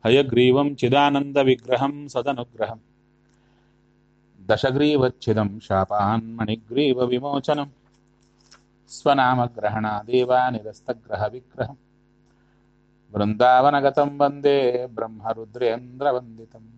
హయగ్రీవం చిదానంద విగ్రహం సదనుగ్రహం దశగ్రీవచ్ఛిదం శాపాన్ మణిగ్రీవ విమోచనం స్వనామగ్రహణాదేవా నిరస్తగ్రహ విగ్రహం బృందావనగతం వందే బ్రహ్మరుద్రేంద్రవందితం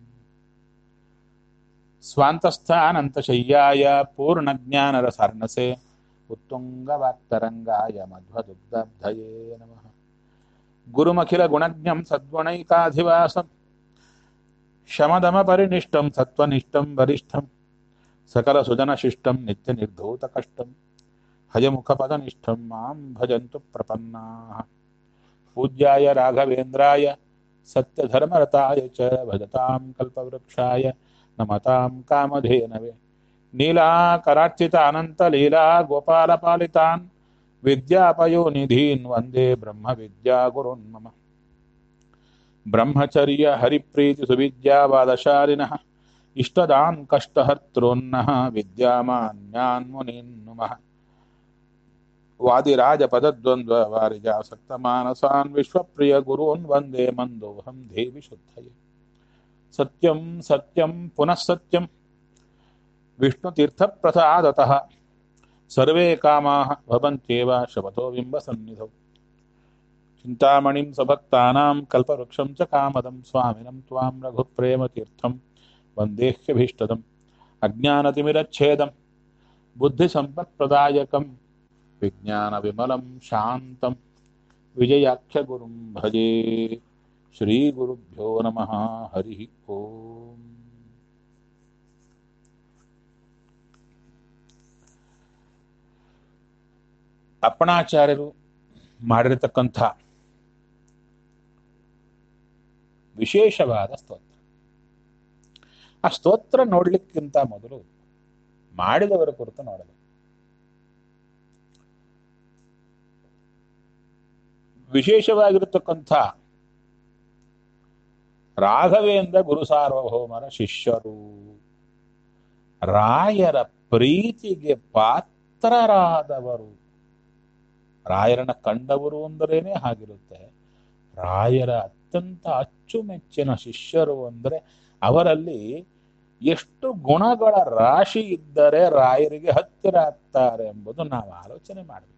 స్వాంతస్థానంతశయ్యాయ పూర్ణజ్ఞానరసర్ణసే उत्तुङ्गवाक्तरङ्गाय मध्वदुग्धब्धये नमः गुरुमखिलगुणज्ञं सद्गुणैकाधिवासं शमदमपरिनिष्टं सत्त्वनिष्ठं वरिष्ठं सकलसुजनशिष्टं नित्यनिर्धूतकष्टं हयमुखपदनिष्ठं मां भजन्तु प्रपन्नाः पूज्याय राघवेन्द्राय सत्यधर्मरताय च भजतां कल्पवृक्षाय नमतां कामधेनवे नीलाकरार्चित अनन्तलीला गोपालपालितान् विद्यापयोनिधीन् वन्दे ब्रह्मविद्यागुरुन् मम ब्रह्मचर्य हरिप्रीतिसुविद्यावादशालिनः इष्टदान् कष्टहर्तॄन्नः विद्यामान्यान् मुनीन् नुमः वादिराजपदद्वन्द्ववारिजासक्तमानसान् विश्वप्रियगुरून् वन्दे मन्दोऽहं देवि शुद्धये सत्यं सत्यं पुनः सत्यम् विष्णुतीर्थप्रसादतः सर्वे कामाः भवन्त्येव शपथो बिम्बसन्निधौ चिन्तामणिं सभक्तानां कल्पवृक्षं च कामदं स्वामिनं त्वां रघुप्रेमतीर्थं वन्देह्यभीष्टदम् अज्ञानतिमिरच्छेदं बुद्धिसम्पत्प्रदायकं विज्ञानविमलं शान्तं विजयाख्यगुरुं भजे श्रीगुरुभ्यो नमः हरिः ओम् ಅಪ್ಪಣಾಚಾರ್ಯರು ಮಾಡಿರತಕ್ಕಂಥ ವಿಶೇಷವಾದ ಸ್ತೋತ್ರ ಆ ಸ್ತೋತ್ರ ನೋಡ್ಲಿಕ್ಕಿಂತ ಮೊದಲು ಮಾಡಿದವರ ಕುರಿತು ನೋಡಬೇಕು ವಿಶೇಷವಾಗಿರತಕ್ಕಂಥ ರಾಘವೇಂದ್ರ ಗುರು ಸಾರ್ವಭೌಮರ ಶಿಷ್ಯರು ರಾಯರ ಪ್ರೀತಿಗೆ ಪಾತ್ರರಾದವರು ರಾಯರನ್ನ ಕಂಡವರು ಅಂದರೇನೆ ಹಾಗಿರುತ್ತೆ ರಾಯರ ಅತ್ಯಂತ ಅಚ್ಚುಮೆಚ್ಚಿನ ಶಿಷ್ಯರು ಅಂದರೆ ಅವರಲ್ಲಿ ಎಷ್ಟು ಗುಣಗಳ ರಾಶಿ ಇದ್ದರೆ ರಾಯರಿಗೆ ಹತ್ತಿರ ಆಗ್ತಾರೆ ಎಂಬುದು ನಾವು ಆಲೋಚನೆ ಮಾಡಬೇಕು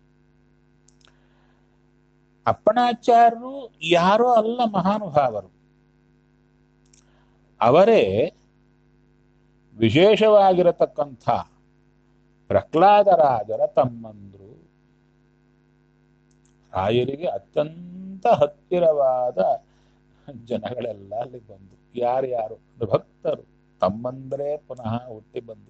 ಅಪ್ಪಣಾಚಾರ್ಯರು ಯಾರೋ ಅಲ್ಲ ಮಹಾನುಭಾವರು ಅವರೇ ವಿಶೇಷವಾಗಿರತಕ್ಕಂಥ ಪ್ರಹ್ಲಾದರಾಜರ ತಮ್ಮಂದ್ರು ರಾಯರಿಗೆ ಅತ್ಯಂತ ಹತ್ತಿರವಾದ ಜನಗಳೆಲ್ಲ ಅಲ್ಲಿ ಬಂದು ಯಾರ್ಯಾರು ಭಕ್ತರು ತಮ್ಮಂದ್ರೆ ಪುನಃ ಹುಟ್ಟಿ ಬಂದು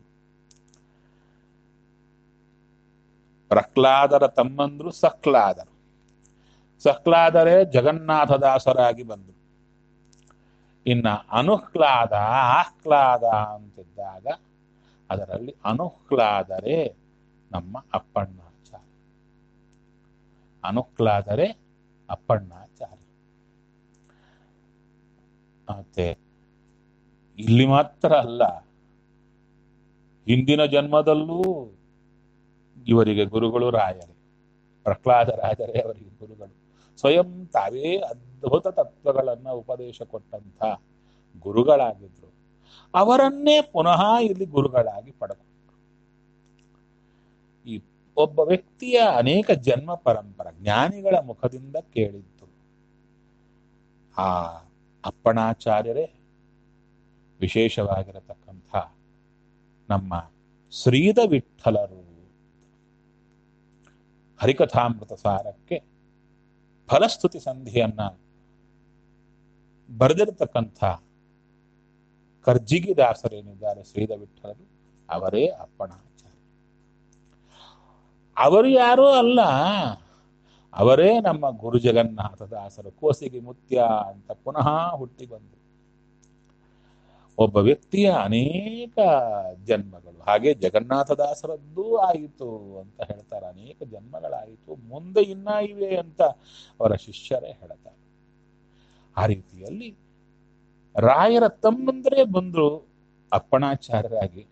ಪ್ರಹ್ಲಾದರ ತಮ್ಮಂದ್ರು ಸಹ್ಲಾದರು ಸಹ್ಲಾದರೇ ಜಗನ್ನಾಥದಾಸರಾಗಿ ಬಂದರು ಇನ್ನ ಅನುಹ್ಲಾದ ಆಹ್ಲಾದ ಅಂತಿದ್ದಾಗ ಅದರಲ್ಲಿ ಅನುಹ್ಲಾದರೇ ನಮ್ಮ ಅಪ್ಪಣ್ಣಾಚಾರ್ಯ ಅನುಹ್ಲಾದರೇ ಅಪ್ಪಣ್ಣಾಚಾರ್ಯ ಮತ್ತೆ ಇಲ್ಲಿ ಮಾತ್ರ ಅಲ್ಲ ಹಿಂದಿನ ಜನ್ಮದಲ್ಲೂ ಇವರಿಗೆ ಗುರುಗಳು ರಾಯರೇ ಪ್ರಹ್ಲಾದ ರಾಜರೇ ಅವರಿಗೆ ಗುರುಗಳು ಸ್ವಯಂ ತಾವೇ ಅದ್ಭುತ ತತ್ವಗಳನ್ನ ಉಪದೇಶ ಕೊಟ್ಟಂತ ಗುರುಗಳಾಗಿದ್ರು ಅವರನ್ನೇ ಪುನಃ ಇಲ್ಲಿ ಗುರುಗಳಾಗಿ ಪಡೆದು ಈ ಒಬ್ಬ ವ್ಯಕ್ತಿಯ ಅನೇಕ ಜನ್ಮ ಪರಂಪರ ಜ್ಞಾನಿಗಳ ಮುಖದಿಂದ ಕೇಳಿದ್ದು ಆ ಅಪ್ಪಣಾಚಾರ್ಯರೇ ವಿಶೇಷವಾಗಿರತಕ್ಕಂಥ ನಮ್ಮ ಶ್ರೀದ ವಿಠಲರು ಹರಿಕಥಾಮೃತ ಸಾರಕ್ಕೆ ಫಲಸ್ತುತಿ ಸಂಧಿಯನ್ನ ಬರೆದಿರತಕ್ಕಂಥ ಕರ್ಜಿಗಿ ದಾಸರೇನಿದ್ದಾರೆ ಶ್ರೀದ ವಿಠಲರು ಅವರೇ ಅಪ್ಪಣಾಚಾರ್ಯ ಅವರು ಯಾರೂ ಅಲ್ಲ ಅವರೇ ನಮ್ಮ ಗುರು ಜಗನ್ನಾಥ ದಾಸರು ಕೋಸಿಗೆ ಮುತ್ಯ ಅಂತ ಪುನಃ ಹುಟ್ಟಿ ಬಂದರು ಒಬ್ಬ ವ್ಯಕ್ತಿಯ ಅನೇಕ ಜನ್ಮಗಳು ಹಾಗೆ ಜಗನ್ನಾಥದಾಸರದ್ದೂ ಆಯಿತು ಅಂತ ಹೇಳ್ತಾರೆ ಅನೇಕ ಜನ್ಮಗಳಾಯಿತು ಮುಂದೆ ಇನ್ನ ಇವೆ ಅಂತ ಅವರ ಶಿಷ್ಯರೇ ಹೇಳ್ತಾರೆ ಆ ರೀತಿಯಲ್ಲಿ ರಾಯರ ತಮ್ಮಂದ್ರೆ ಬಂದ್ರು ಅಪ್ಪಣಾಚಾರ್ಯರಾಗಿ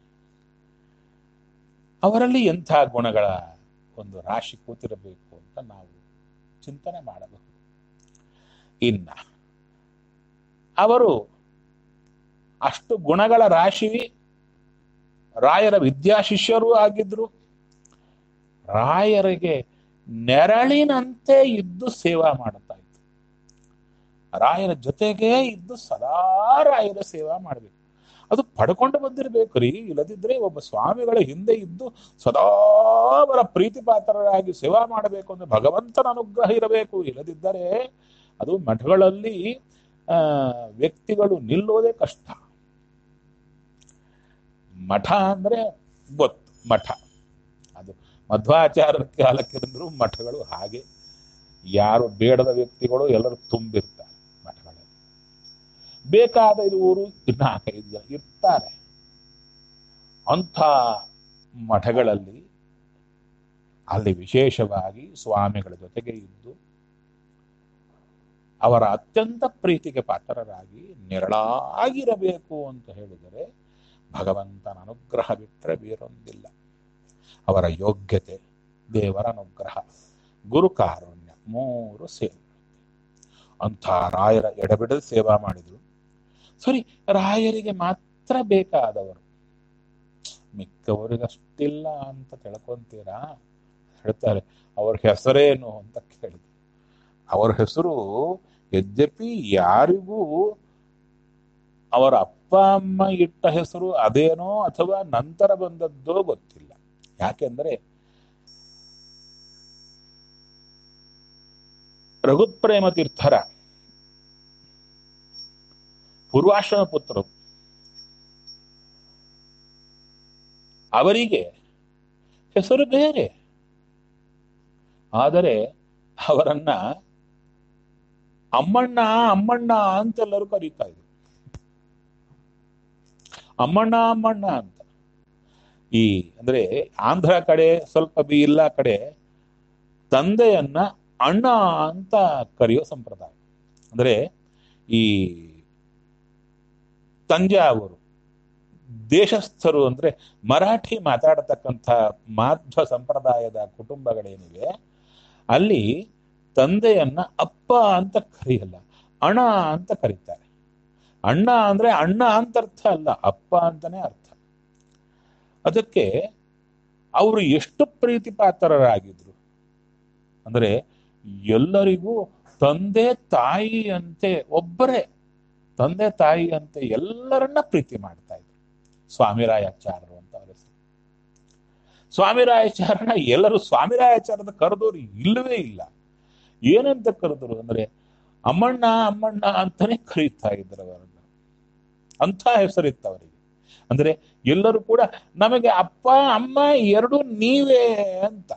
ಅವರಲ್ಲಿ ಎಂಥ ಗುಣಗಳ ಒಂದು ರಾಶಿ ಕೂತಿರಬೇಕು ಅಂತ ನಾವು ಚಿಂತನೆ ಮಾಡಬಹುದು ಇನ್ನ ಅವರು ಅಷ್ಟು ಗುಣಗಳ ರಾಶಿ ರಾಯರ ವಿದ್ಯಾಶಿಷ್ಯರೂ ಆಗಿದ್ರು ರಾಯರಿಗೆ ನೆರಳಿನಂತೆ ಇದ್ದು ಸೇವಾ ಮಾಡುತ್ತಾ ಇತ್ತು ರಾಯರ ಜೊತೆಗೇ ಇದ್ದು ಸದಾ ರಾಯರ ಸೇವಾ ಮಾಡಬೇಕು ಅದು ಪಡ್ಕೊಂಡು ಬಂದಿರಬೇಕು ರೀ ಇಲ್ಲದಿದ್ರೆ ಒಬ್ಬ ಸ್ವಾಮಿಗಳ ಹಿಂದೆ ಇದ್ದು ಸದಾ ಅವರ ಪ್ರೀತಿ ಪಾತ್ರರಾಗಿ ಸೇವಾ ಮಾಡಬೇಕು ಅಂದ್ರೆ ಭಗವಂತನ ಅನುಗ್ರಹ ಇರಬೇಕು ಇಲ್ಲದಿದ್ದರೆ ಅದು ಮಠಗಳಲ್ಲಿ ಆ ವ್ಯಕ್ತಿಗಳು ನಿಲ್ಲೋದೇ ಕಷ್ಟ ಮಠ ಅಂದ್ರೆ ಗೊತ್ತು ಮಠ ಅದು ಮಧ್ವಾಚಾರ್ಯರ ಕಾಲಕ್ಕಿಂದ್ರು ಮಠಗಳು ಹಾಗೆ ಯಾರು ಬೇಡದ ವ್ಯಕ್ತಿಗಳು ಎಲ್ಲರೂ ತುಂಬಿರ್ತಾರೆ ಮಠಗಳಲ್ಲಿ ಬೇಕಾದ ಇರುವರು ನಾಲ್ಕೈದು ಜನ ಇರ್ತಾರೆ ಅಂಥ ಮಠಗಳಲ್ಲಿ ಅಲ್ಲಿ ವಿಶೇಷವಾಗಿ ಸ್ವಾಮಿಗಳ ಜೊತೆಗೆ ಇದ್ದು ಅವರ ಅತ್ಯಂತ ಪ್ರೀತಿಗೆ ಪಾತ್ರರಾಗಿ ನೆರಳಾಗಿರಬೇಕು ಅಂತ ಹೇಳಿದರೆ ಭಗವಂತನ ಅನುಗ್ರಹ ಬಿಟ್ಟರೆ ಬೇರೊಂದಿಲ್ಲ ಅವರ ಯೋಗ್ಯತೆ ದೇವರ ಅನುಗ್ರಹ ಗುರು ಕಾರುಣ್ಯ ಮೂರು ಸೇವೆ ಅಂಥ ರಾಯರ ಎಡಬಿಡದ ಸೇವಾ ಮಾಡಿದ್ರು ಸರಿ ರಾಯರಿಗೆ ಮಾತ್ರ ಬೇಕಾದವರು ಮಿಕ್ಕವರಿಗಷ್ಟಿಲ್ಲ ಅಂತ ತಿಳ್ಕೊಂತೀರಾ ಹೇಳ್ತಾರೆ ಅವ್ರ ಹೆಸರೇನು ಅಂತ ಕೇಳಿದ್ರು ಅವರ ಹೆಸರು ಯದ್ಯಪಿ ಯಾರಿಗೂ ಅವರ ಅಪ್ಪ ಅಮ್ಮ ಇಟ್ಟ ಹೆಸರು ಅದೇನೋ ಅಥವಾ ನಂತರ ಬಂದದ್ದೋ ಗೊತ್ತಿಲ್ಲ ಯಾಕೆಂದ್ರೆ ರಘುಪ್ರೇಮ ತೀರ್ಥರ ಪೂರ್ವಾಶ್ರಮ ಪುತ್ರರು ಅವರಿಗೆ ಹೆಸರು ಬೇರೆ ಆದರೆ ಅವರನ್ನ ಅಮ್ಮಣ್ಣ ಅಮ್ಮಣ್ಣ ಅಂತೆಲ್ಲರೂ ಕರೀತಾ ಇದ್ರು ಅಮ್ಮಣ್ಣ ಅಮ್ಮಣ್ಣ ಅಂತ ಈ ಅಂದ್ರೆ ಆಂಧ್ರ ಕಡೆ ಸ್ವಲ್ಪ ಬಿ ಇಲ್ಲ ಕಡೆ ತಂದೆಯನ್ನ ಅಣ್ಣ ಅಂತ ಕರೆಯೋ ಸಂಪ್ರದಾಯ ಅಂದ್ರೆ ಈ ತಂಜಾವೂರು ದೇಶಸ್ಥರು ಅಂದ್ರೆ ಮರಾಠಿ ಮಾತಾಡತಕ್ಕಂಥ ಮಾಧ್ವ ಸಂಪ್ರದಾಯದ ಕುಟುಂಬಗಳೇನಿವೆ ಅಲ್ಲಿ ತಂದೆಯನ್ನ ಅಪ್ಪ ಅಂತ ಕರೆಯಲ್ಲ ಅಣ ಅಂತ ಕರೀತಾರೆ ಅಣ್ಣ ಅಂದ್ರೆ ಅಣ್ಣ ಅಂತ ಅರ್ಥ ಅಲ್ಲ ಅಪ್ಪ ಅಂತಾನೆ ಅರ್ಥ ಅದಕ್ಕೆ ಅವರು ಎಷ್ಟು ಪ್ರೀತಿ ಪಾತ್ರರಾಗಿದ್ರು ಅಂದ್ರೆ ಎಲ್ಲರಿಗೂ ತಂದೆ ತಾಯಿ ಅಂತೆ ಒಬ್ಬರೇ ತಂದೆ ತಾಯಿ ಅಂತೆ ಎಲ್ಲರನ್ನ ಪ್ರೀತಿ ಮಾಡ್ತಾ ಇದ್ರು ಸ್ವಾಮಿರಾಯಾಚಾರ್ಯರು ಅಂತ ಅವರ ಹೆಸರು ಸ್ವಾಮಿರಾಯಾಚಾರ್ಯನ ಎಲ್ಲರೂ ಸ್ವಾಮಿರಾಯಾಚಾರ್ಯದ ಕರೆದವರು ಇಲ್ಲವೇ ಇಲ್ಲ ಏನಂತ ಕರೆದ್ರು ಅಂದ್ರೆ ಅಮ್ಮಣ್ಣ ಅಮ್ಮಣ್ಣ ಅಂತಾನೆ ಕರೀತಾ ಇದ್ರು ಅವರನ್ನ ಅಂತ ಹೆಸರಿತ್ತು ಅವರಿಗೆ ಅಂದ್ರೆ ಎಲ್ಲರೂ ಕೂಡ ನಮಗೆ ಅಪ್ಪ ಅಮ್ಮ ಎರಡು ನೀವೇ ಅಂತ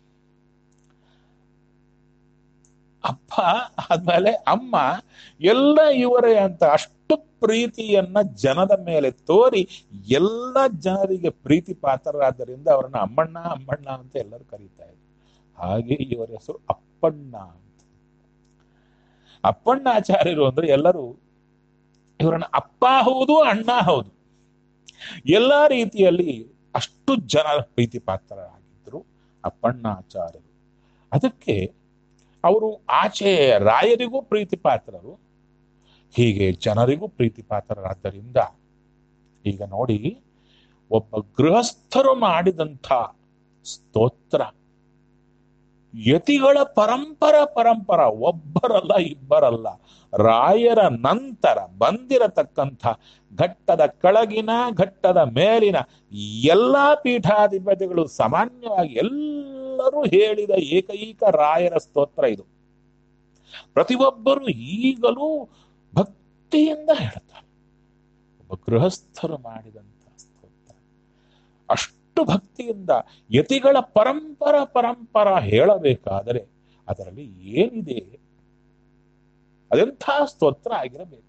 ಅಪ್ಪ ಆದ್ಮೇಲೆ ಅಮ್ಮ ಎಲ್ಲ ಇವರೇ ಅಂತ ಅಷ್ಟು ಪ್ರೀತಿಯನ್ನ ಜನದ ಮೇಲೆ ತೋರಿ ಎಲ್ಲ ಜನರಿಗೆ ಪ್ರೀತಿ ಪಾತ್ರರಾದ್ದರಿಂದ ಅವರನ್ನ ಅಮ್ಮಣ್ಣ ಅಮ್ಮಣ್ಣ ಅಂತ ಎಲ್ಲರೂ ಕರೀತಾ ಇದ್ರು ಹಾಗೆ ಇವರ ಹೆಸರು ಅಪ್ಪಣ್ಣ ಅಂತ ಅಪ್ಪಣ್ಣಾಚಾರ್ಯರು ಅಂದ್ರೆ ಎಲ್ಲರೂ ಇವರನ್ನ ಅಪ್ಪ ಹೌದು ಅಣ್ಣ ಹೌದು ಎಲ್ಲಾ ರೀತಿಯಲ್ಲಿ ಅಷ್ಟು ಜನರ ಪ್ರೀತಿ ಪಾತ್ರರಾಗಿದ್ರು ಅಪ್ಪಣ್ಣಾಚಾರ್ಯರು ಅದಕ್ಕೆ ಅವರು ಆಚೆ ರಾಯರಿಗೂ ಪ್ರೀತಿ ಪಾತ್ರರು ಹೀಗೆ ಜನರಿಗೂ ಪ್ರೀತಿ ಪಾತ್ರರಾದ್ದರಿಂದ ಈಗ ನೋಡಿ ಒಬ್ಬ ಗೃಹಸ್ಥರು ಮಾಡಿದಂಥ ಸ್ತೋತ್ರ ಯತಿಗಳ ಪರಂಪರ ಪರಂಪರ ಒಬ್ಬರಲ್ಲ ಇಬ್ಬರಲ್ಲ ರಾಯರ ನಂತರ ಬಂದಿರತಕ್ಕಂಥ ಘಟ್ಟದ ಕೆಳಗಿನ ಘಟ್ಟದ ಮೇಲಿನ ಎಲ್ಲಾ ಪೀಠಾಧಿಪತಿಗಳು ಸಾಮಾನ್ಯವಾಗಿ ಎಲ್ಲರೂ ಹೇಳಿದ ಏಕೈಕ ರಾಯರ ಸ್ತೋತ್ರ ಇದು ಪ್ರತಿಯೊಬ್ಬರು ಈಗಲೂ ಭಕ್ತಿಯಿಂದ ಹೇಳ್ತಾರೆ ಒಬ್ಬ ಗೃಹಸ್ಥರು ಮಾಡಿದಂತ ಸ್ತೋತ್ರ ಅಷ್ಟು ಭಕ್ತಿಯಿಂದ ಯತಿಗಳ ಪರಂಪರ ಪರಂಪರ ಹೇಳಬೇಕಾದರೆ ಅದರಲ್ಲಿ ಏನಿದೆ ಅದೆಂಥ ಸ್ತೋತ್ರ ಆಗಿರಬೇಕು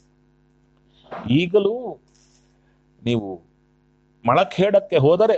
ಈಗಲೂ ನೀವು ಮಳಖೇಡಕ್ಕೆ ಹೋದರೆ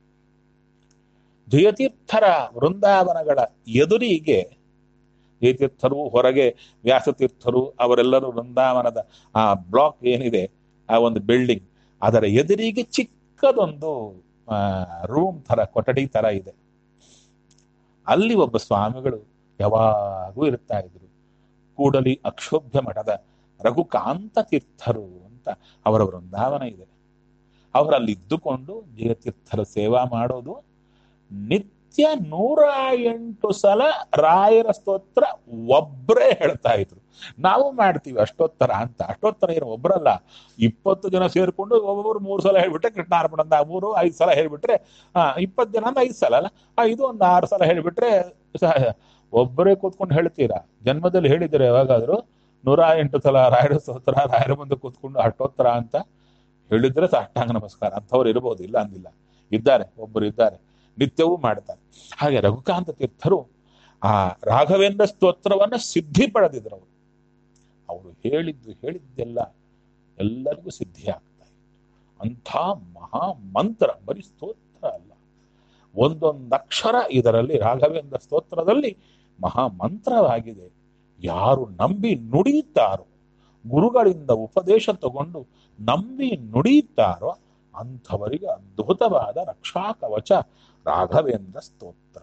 ಜಯತೀರ್ಥರ ವೃಂದಾವನಗಳ ಎದುರಿಗೆ ಜಯತೀರ್ಥರು ಹೊರಗೆ ವ್ಯಾಸತೀರ್ಥರು ಅವರೆಲ್ಲರೂ ವೃಂದಾವನದ ಆ ಬ್ಲಾಕ್ ಏನಿದೆ ಆ ಒಂದು ಬಿಲ್ಡಿಂಗ್ ಅದರ ಎದುರಿಗೆ ಚಿಕ್ಕದೊಂದು ರೂಮ್ ತರ ಕೊಠಡಿ ತರ ಇದೆ ಅಲ್ಲಿ ಒಬ್ಬ ಸ್ವಾಮಿಗಳು ಯಾವಾಗೂ ಇರ್ತಾ ಇದ್ರು ಕೂಡಲಿ ಅಕ್ಷೋಭ್ಯ ಮಠದ ರಘುಕಾಂತ ತೀರ್ಥರು ಅಂತ ಅವರ ವೃಂದಾವನ ಇದೆ ಅವರಲ್ಲಿ ಇದ್ದುಕೊಂಡು ಜಯತೀರ್ಥರ ಸೇವಾ ಮಾಡೋದು ನಿತ್ಯ ನೂರ ಎಂಟು ಸಲ ರಾಯರ ಸ್ತೋತ್ರ ಒಬ್ಬರೇ ಹೇಳ್ತಾ ಇದ್ರು ನಾವು ಮಾಡ್ತೀವಿ ಅಷ್ಟೋತ್ತರ ಅಂತ ಅಷ್ಟೋತ್ತರ ಏನು ಒಬ್ಬರಲ್ಲ ಇಪ್ಪತ್ತು ಜನ ಸೇರ್ಕೊಂಡು ಒಬ್ಬೊಬ್ರು ಮೂರು ಸಲ ಹೇಳ್ಬಿಟ್ರೆ ಕೃಷ್ಣಾರ್ಪಣಂದ ಮೂರು ಐದು ಸಲ ಹೇಳ್ಬಿಟ್ರೆ ಆ ಇಪ್ಪತ್ತು ಜನ ಅಂದ್ರೆ ಐದು ಸಲ ಅಲ್ಲ ಐದು ಒಂದು ಆರು ಸಲ ಹೇಳ್ಬಿಟ್ರೆ ಸ- ಒಬ್ಬರೇ ಕೂತ್ಕೊಂಡು ಹೇಳ್ತೀರಾ ಜನ್ಮದಲ್ಲಿ ಹೇಳಿದ್ರೆ ಯಾವಾಗಾದ್ರೂ ನೂರ ಎಂಟು ಸಲ ರಾಯರ ಸ್ತೋತ್ರ ರಾಯರ ಮುಂದೆ ಕೂತ್ಕೊಂಡು ಅಷ್ಟೋತ್ತರ ಅಂತ ಹೇಳಿದ್ರೆ ಸಾಷ್ಟಾಂಗ ನಮಸ್ಕಾರ ಅಂಥವ್ರು ಇರಬಹುದು ಇಲ್ಲ ಅಂದಿಲ್ಲ ಇದ್ದಾರೆ ಒಬ್ಬರು ಇದ್ದಾರೆ ನಿತ್ಯವೂ ಮಾಡ್ತಾರೆ ಹಾಗೆ ರಘುಕಾಂತ ತೀರ್ಥರು ಆ ರಾಘವೇಂದ್ರ ಸ್ತೋತ್ರವನ್ನ ಸಿದ್ಧಿ ಪಡೆದಿದ್ರು ಅವರು ಅವರು ಹೇಳಿದ್ದು ಹೇಳಿದ್ದೆಲ್ಲ ಎಲ್ಲರಿಗೂ ಸಿದ್ಧಿ ಆಗ್ತಾ ಇತ್ತು ಅಂಥ ಮಹಾ ಮಂತ್ರ ಬರೀ ಸ್ತೋತ್ರ ಅಲ್ಲ ಒಂದೊಂದು ಅಕ್ಷರ ಇದರಲ್ಲಿ ರಾಘವೇಂದ್ರ ಸ್ತೋತ್ರದಲ್ಲಿ ಮಹಾ ಮಂತ್ರವಾಗಿದೆ ಯಾರು ನಂಬಿ ನುಡಿಯುತ್ತಾರೋ ಗುರುಗಳಿಂದ ಉಪದೇಶ ತಗೊಂಡು ನಂಬಿ ನುಡಿಯುತ್ತಾರೋ ಅಂಥವರಿಗೆ ಅದ್ಭುತವಾದ ರಕ್ಷಾ ಕವಚ ರಾಘವೇಂದ್ರ ಸ್ತೋತ್ರ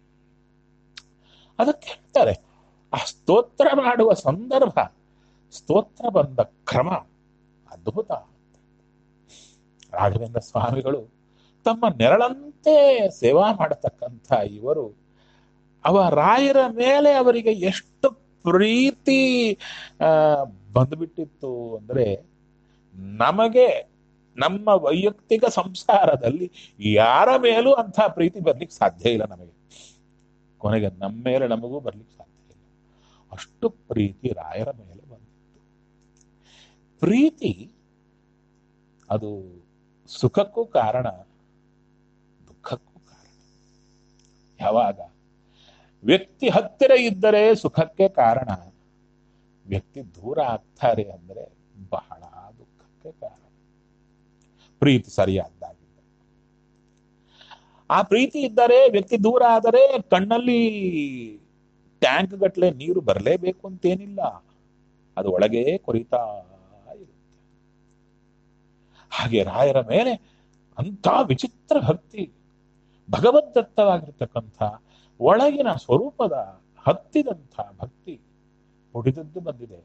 ಅದಕ್ಕೆ ಹೇಳ್ತಾರೆ ಆ ಸ್ತೋತ್ರ ಮಾಡುವ ಸಂದರ್ಭ ಸ್ತೋತ್ರ ಬಂದ ಕ್ರಮ ಅದ್ಭುತ ರಾಘವೇಂದ್ರ ಸ್ವಾಮಿಗಳು ತಮ್ಮ ನೆರಳಂತೆ ಸೇವಾ ಮಾಡತಕ್ಕಂಥ ಇವರು ಅವ ರಾಯರ ಮೇಲೆ ಅವರಿಗೆ ಎಷ್ಟು ಪ್ರೀತಿ ಆ ಬಂದ್ಬಿಟ್ಟಿತ್ತು ಅಂದ್ರೆ ನಮಗೆ ನಮ್ಮ ವೈಯಕ್ತಿಕ ಸಂಸಾರದಲ್ಲಿ ಯಾರ ಮೇಲೂ ಅಂಥ ಪ್ರೀತಿ ಬರ್ಲಿಕ್ಕೆ ಸಾಧ್ಯ ಇಲ್ಲ ನಮಗೆ ಕೊನೆಗೆ ನಮ್ಮ ಮೇಲೆ ನಮಗೂ ಬರ್ಲಿಕ್ಕೆ ಸಾಧ್ಯ ಇಲ್ಲ ಅಷ್ಟು ಪ್ರೀತಿ ರಾಯರ ಮೇಲೆ ಬಂದಿತ್ತು ಪ್ರೀತಿ ಅದು ಸುಖಕ್ಕೂ ಕಾರಣ ದುಃಖಕ್ಕೂ ಕಾರಣ ಯಾವಾಗ ವ್ಯಕ್ತಿ ಹತ್ತಿರ ಇದ್ದರೆ ಸುಖಕ್ಕೆ ಕಾರಣ ವ್ಯಕ್ತಿ ದೂರ ಆಗ್ತಾರೆ ಅಂದ್ರೆ ಬಹಳ ದುಃಖಕ್ಕೆ ಕಾರಣ ಪ್ರೀತಿ ಸರಿಯಾದ್ದಾಗಿದೆ ಆ ಪ್ರೀತಿ ಇದ್ದರೆ ವ್ಯಕ್ತಿ ದೂರ ಆದರೆ ಕಣ್ಣಲ್ಲಿ ಟ್ಯಾಂಕ್ ಗಟ್ಟಲೆ ನೀರು ಬರಲೇಬೇಕು ಅಂತೇನಿಲ್ಲ ಅದು ಒಳಗೆ ಕೊರಿತಾ ಇರುತ್ತೆ ಹಾಗೆ ರಾಯರ ಮೇಲೆ ಅಂತ ವಿಚಿತ್ರ ಭಕ್ತಿ ಭಗವದ್ದತ್ತವಾಗಿರ್ತಕ್ಕಂಥ ಒಳಗಿನ ಸ್ವರೂಪದ ಹತ್ತಿದಂಥ ಭಕ್ತಿ ಹುಡಿದದ್ದು ಬಂದಿದೆ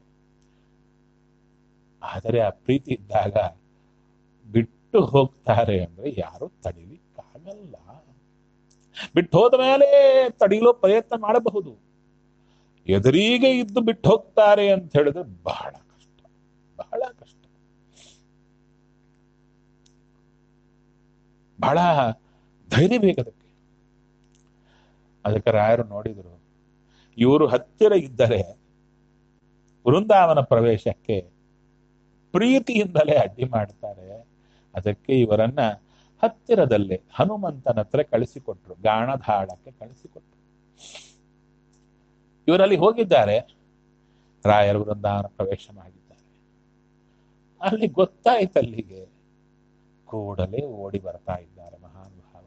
ಆದರೆ ಆ ಪ್ರೀತಿ ಇದ್ದಾಗ ಬಿಟ್ಟು ಹೋಗ್ತಾರೆ ಅಂದ್ರೆ ಯಾರು ತಡಿಲಿಕ್ಕಾಗಲ್ಲ ಬಿಟ್ಟು ಹೋದ ಮೇಲೆ ತಡಿಲೋ ಪ್ರಯತ್ನ ಮಾಡಬಹುದು ಎದುರಿಗೆ ಇದ್ದು ಬಿಟ್ಟು ಹೋಗ್ತಾರೆ ಅಂತ ಹೇಳಿದ್ರೆ ಬಹಳ ಕಷ್ಟ ಬಹಳ ಕಷ್ಟ ಬಹಳ ಧೈರ್ಯ ಬೇಕದಕ್ಕೆ ಅದಕ್ಕೆ ರಾಯರು ನೋಡಿದರು ಇವರು ಹತ್ತಿರ ಇದ್ದರೆ ವೃಂದಾವನ ಪ್ರವೇಶಕ್ಕೆ ಪ್ರೀತಿಯಿಂದಲೇ ಅಡ್ಡಿ ಮಾಡ್ತಾರೆ ಅದಕ್ಕೆ ಇವರನ್ನ ಹತ್ತಿರದಲ್ಲೇ ಹನುಮಂತನ ಹತ್ರ ಕಳಿಸಿಕೊಟ್ರು ಗಾಣಧಾಳಕ್ಕೆ ಕಳಿಸಿಕೊಟ್ರು ಇವರಲ್ಲಿ ಹೋಗಿದ್ದಾರೆ ರಾಯರ ವೃಂದಾವನ ಪ್ರವೇಶ ಮಾಡಿದ್ದಾರೆ ಅಲ್ಲಿ ಗೊತ್ತಾಯ್ತು ಅಲ್ಲಿಗೆ ಕೂಡಲೇ ಓಡಿ ಬರ್ತಾ ಇದ್ದಾರೆ ಮಹಾನುಭಾವ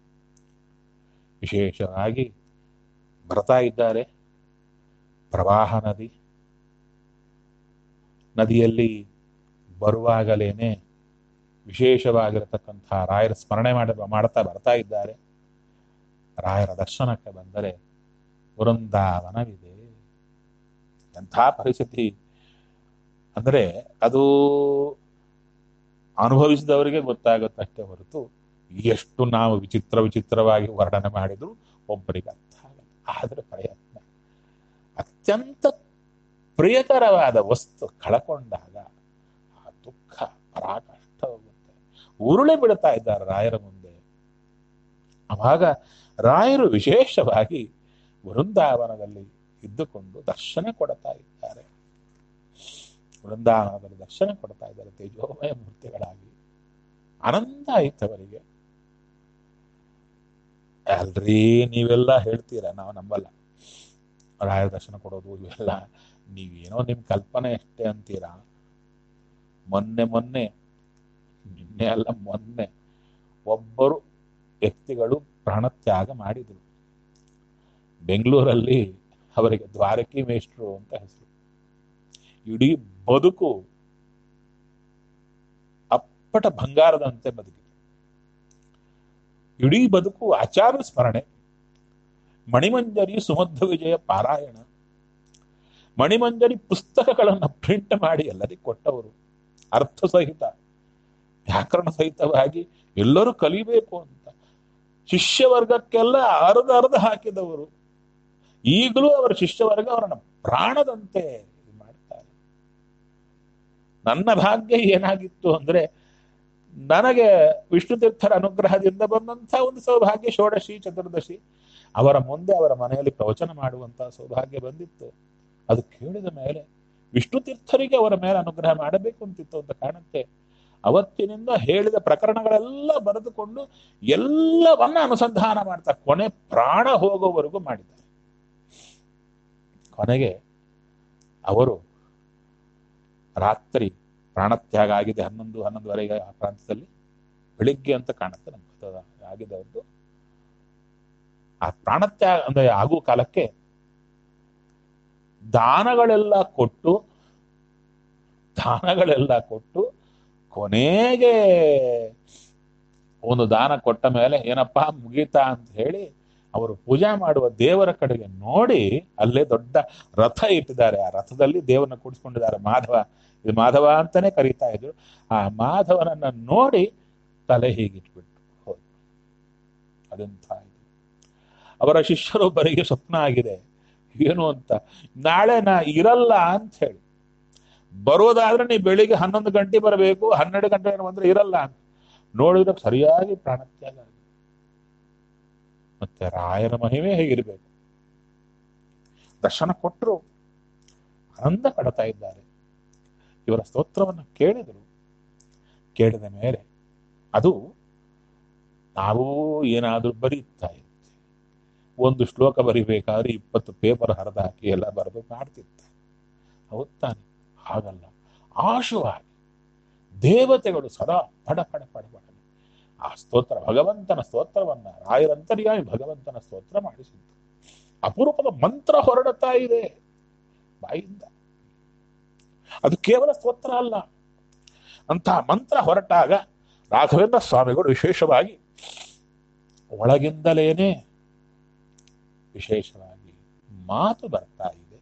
ವಿಶೇಷವಾಗಿ ಬರ್ತಾ ಇದ್ದಾರೆ ಪ್ರವಾಹ ನದಿ ನದಿಯಲ್ಲಿ ಬರುವಾಗಲೇನೆ ವಿಶೇಷವಾಗಿರತಕ್ಕಂಥ ರಾಯರ ಸ್ಮರಣೆ ಮಾಡ ಮಾಡ್ತಾ ಬರ್ತಾ ಇದ್ದಾರೆ ರಾಯರ ದರ್ಶನಕ್ಕೆ ಬಂದರೆ ವೃಂದಾವನವಿದೆ ಎಂಥ ಪರಿಸ್ಥಿತಿ ಅಂದ್ರೆ ಅದು ಅನುಭವಿಸಿದವರಿಗೆ ಗೊತ್ತಾಗುತ್ತಷ್ಟೇ ಹೊರತು ಎಷ್ಟು ನಾವು ವಿಚಿತ್ರ ವಿಚಿತ್ರವಾಗಿ ವರ್ಣನೆ ಮಾಡಿದ್ರು ಒಬ್ಬರಿಗೆ ಅರ್ಥ ಆಗಲ್ಲ ಆದ್ರೆ ಪ್ರಯತ್ನ ಅತ್ಯಂತ ಪ್ರಿಯಕರವಾದ ವಸ್ತು ಕಳಕೊಂಡಾಗ ಆ ದುಃಖ ಪರಾಕಷ್ಟ ಹೋಗುತ್ತೆ ಉರುಳಿ ಬಿಡ್ತಾ ಇದ್ದಾರೆ ರಾಯರ ಮುಂದೆ ಅವಾಗ ರಾಯರು ವಿಶೇಷವಾಗಿ ವೃಂದಾವನದಲ್ಲಿ ಇದ್ದುಕೊಂಡು ದರ್ಶನ ಕೊಡ್ತಾ ಇದ್ದಾರೆ ವೃಂದಾವನದಲ್ಲಿ ದರ್ಶನ ಕೊಡ್ತಾ ಇದ್ದಾರೆ ತೇಜೋಮಯ ಮೂರ್ತಿಗಳಾಗಿ ಆನಂದ ಆಯ್ತು ಅವರಿಗೆ ಅಲ್ರಿ ನೀವೆಲ್ಲ ಹೇಳ್ತೀರಾ ನಾವು ನಂಬಲ್ಲ ರಾಯರ ದರ್ಶನ ಕೊಡೋದು ಇವೆಲ್ಲ ನೀವೇನೋ ನಿಮ್ ಕಲ್ಪನೆ ಅಷ್ಟೇ ಅಂತೀರಾ ಮೊನ್ನೆ ಮೊನ್ನೆ ನಿನ್ನೆ ಅಲ್ಲ ಮೊನ್ನೆ ಒಬ್ಬರು ವ್ಯಕ್ತಿಗಳು ಪ್ರಾಣತ್ಯಾಗ ಮಾಡಿದರು ಬೆಂಗಳೂರಲ್ಲಿ ಅವರಿಗೆ ದ್ವಾರಕಿ ಮೇಷ್ಟ್ರು ಅಂತ ಹೆಸರು ಇಡೀ ಬದುಕು ಅಪ್ಪಟ ಬಂಗಾರದಂತೆ ಬದುಕಿತು ಇಡೀ ಬದುಕು ಆಚಾರ ಸ್ಮರಣೆ ಮಣಿಮಂಜರಿ ಸುಮಧ್ವ ವಿಜಯ ಪಾರಾಯಣ ಮಣಿಮಂಜರಿ ಪುಸ್ತಕಗಳನ್ನು ಪ್ರಿಂಟ್ ಮಾಡಿ ಎಲ್ಲರಿಗೂ ಕೊಟ್ಟವರು ಅರ್ಥ ಸಹಿತ ವ್ಯಾಕರಣ ಸಹಿತವಾಗಿ ಎಲ್ಲರೂ ಕಲಿಬೇಕು ಅಂತ ಶಿಷ್ಯ ವರ್ಗಕ್ಕೆಲ್ಲ ಅರ್ಧ ಅರ್ಧ ಹಾಕಿದವರು ಈಗಲೂ ಅವರ ಶಿಷ್ಯವರ್ಗ ಅವರನ್ನ ಪ್ರಾಣದಂತೆ ಇದು ಮಾಡ್ತಾರೆ ನನ್ನ ಭಾಗ್ಯ ಏನಾಗಿತ್ತು ಅಂದ್ರೆ ನನಗೆ ವಿಷ್ಣು ತೀರ್ಥರ ಅನುಗ್ರಹದಿಂದ ಬಂದಂತಹ ಒಂದು ಸೌಭಾಗ್ಯ ಷೋಡಶಿ ಚತುರ್ದಶಿ ಅವರ ಮುಂದೆ ಅವರ ಮನೆಯಲ್ಲಿ ಪ್ರವಚನ ಮಾಡುವಂತಹ ಸೌಭಾಗ್ಯ ಬಂದಿತ್ತು ಅದು ಕೇಳಿದ ಮೇಲೆ ವಿಷ್ಣು ತೀರ್ಥರಿಗೆ ಅವರ ಮೇಲೆ ಅನುಗ್ರಹ ಮಾಡಬೇಕು ಅಂತಿತ್ತು ಅಂತ ಕಾಣುತ್ತೆ ಅವತ್ತಿನಿಂದ ಹೇಳಿದ ಪ್ರಕರಣಗಳೆಲ್ಲ ಬರೆದುಕೊಂಡು ಎಲ್ಲವನ್ನ ಅನುಸಂಧಾನ ಮಾಡ್ತಾ ಕೊನೆ ಪ್ರಾಣ ಹೋಗೋವರೆಗೂ ಮಾಡಿದ್ದಾರೆ ಕೊನೆಗೆ ಅವರು ರಾತ್ರಿ ಪ್ರಾಣತ್ಯಾಗ ಆಗಿದೆ ಹನ್ನೊಂದು ಹನ್ನೊಂದುವರೆಗೆ ಆ ಪ್ರಾಂತದಲ್ಲಿ ಬೆಳಿಗ್ಗೆ ಅಂತ ಕಾಣುತ್ತೆ ನಮ್ಗೆ ಆಗಿದವ್ರದ್ದು ಆ ಪ್ರಾಣತ್ಯಾಗ ಅಂದ್ರೆ ಆಗುವ ಕಾಲಕ್ಕೆ ದಾನಗಳೆಲ್ಲ ಕೊಟ್ಟು ದಾನಗಳೆಲ್ಲ ಕೊಟ್ಟು ಕೊನೆಗೆ ಒಂದು ದಾನ ಕೊಟ್ಟ ಮೇಲೆ ಏನಪ್ಪಾ ಮುಗೀತಾ ಅಂತ ಹೇಳಿ ಅವರು ಪೂಜೆ ಮಾಡುವ ದೇವರ ಕಡೆಗೆ ನೋಡಿ ಅಲ್ಲೇ ದೊಡ್ಡ ರಥ ಇಟ್ಟಿದ್ದಾರೆ ಆ ರಥದಲ್ಲಿ ದೇವರನ್ನ ಕೂಡಿಸ್ಕೊಂಡಿದ್ದಾರೆ ಮಾಧವ ಇದು ಮಾಧವ ಅಂತಾನೆ ಕರೀತಾ ಇದ್ರು ಆ ಮಾಧವನನ್ನ ನೋಡಿ ತಲೆ ಹೀಗಿಟ್ಬಿಟ್ಟು ಹೋದ್ರು ಅದೆಂಥ ಇದು ಅವರ ಶಿಷ್ಯರೊಬ್ಬರಿಗೆ ಸ್ವಪ್ನ ಆಗಿದೆ ಏನು ಅಂತ ನಾಳೆ ನಾ ಇರಲ್ಲ ಅಂತ ಹೇಳಿ ಬರೋದಾದ್ರೆ ನೀವು ಬೆಳಿಗ್ಗೆ ಹನ್ನೊಂದು ಗಂಟೆ ಬರಬೇಕು ಹನ್ನೆರಡು ಗಂಟೆ ಬಂದ್ರೆ ಇರಲ್ಲ ಅಂತ ನೋಡಿದ್ರೆ ಸರಿಯಾಗಿ ಪ್ರಾಣತ್ಯಾಗ ಆಗಿದೆ. ಮತ್ತೆ ರಾಯರ ಮಹಿಮೆ ಹೇಗಿರ್ಬೇಕು ದರ್ಶನ ಕೊಟ್ಟರು ಆನಂದ ಪಡ್ತಾ ಇದ್ದಾರೆ ಇವರ ಸ್ತೋತ್ರವನ್ನು ಕೇಳಿದರು ಕೇಳಿದ ಮೇಲೆ ಅದು ನಾವು ಏನಾದ್ರೂ ಬರೀತಾ ಇರ್ತೀವಿ ಒಂದು ಶ್ಲೋಕ ಬರಿಬೇಕಾದ್ರೆ ಇಪ್ಪತ್ತು ಪೇಪರ್ ಹರಿದು ಹಾಕಿ ಎಲ್ಲ ಬರೆದು ಮಾಡ್ತಿರ್ತಾರೆ ಹೌದ್ ತಾನೆ ಹಾಗಲ್ಲ ಆಶುವಾಗಿ ದೇವತೆಗಳು ಸದಾ ಪಡ ಪಡ ಪಡ ಪಡ ಆ ಸ್ತೋತ್ರ ಭಗವಂತನ ಸ್ತೋತ್ರವನ್ನ ರಾಯರಂತರ್ಯಾಗಿ ಭಗವಂತನ ಸ್ತೋತ್ರ ಮಾಡಿಸಿದ್ದು ಅಪರೂಪದ ಮಂತ್ರ ಹೊರಡುತ್ತಾ ಇದೆ ಬಾಯಿಂದ ಅದು ಕೇವಲ ಸ್ತೋತ್ರ ಅಲ್ಲ ಅಂತಹ ಮಂತ್ರ ಹೊರಟಾಗ ರಾಘವೇಂದ್ರ ಸ್ವಾಮಿಗಳು ವಿಶೇಷವಾಗಿ ಒಳಗಿಂದಲೇನೆ ವಿಶೇಷವಾಗಿ ಮಾತು ಬರ್ತಾ ಇದೆ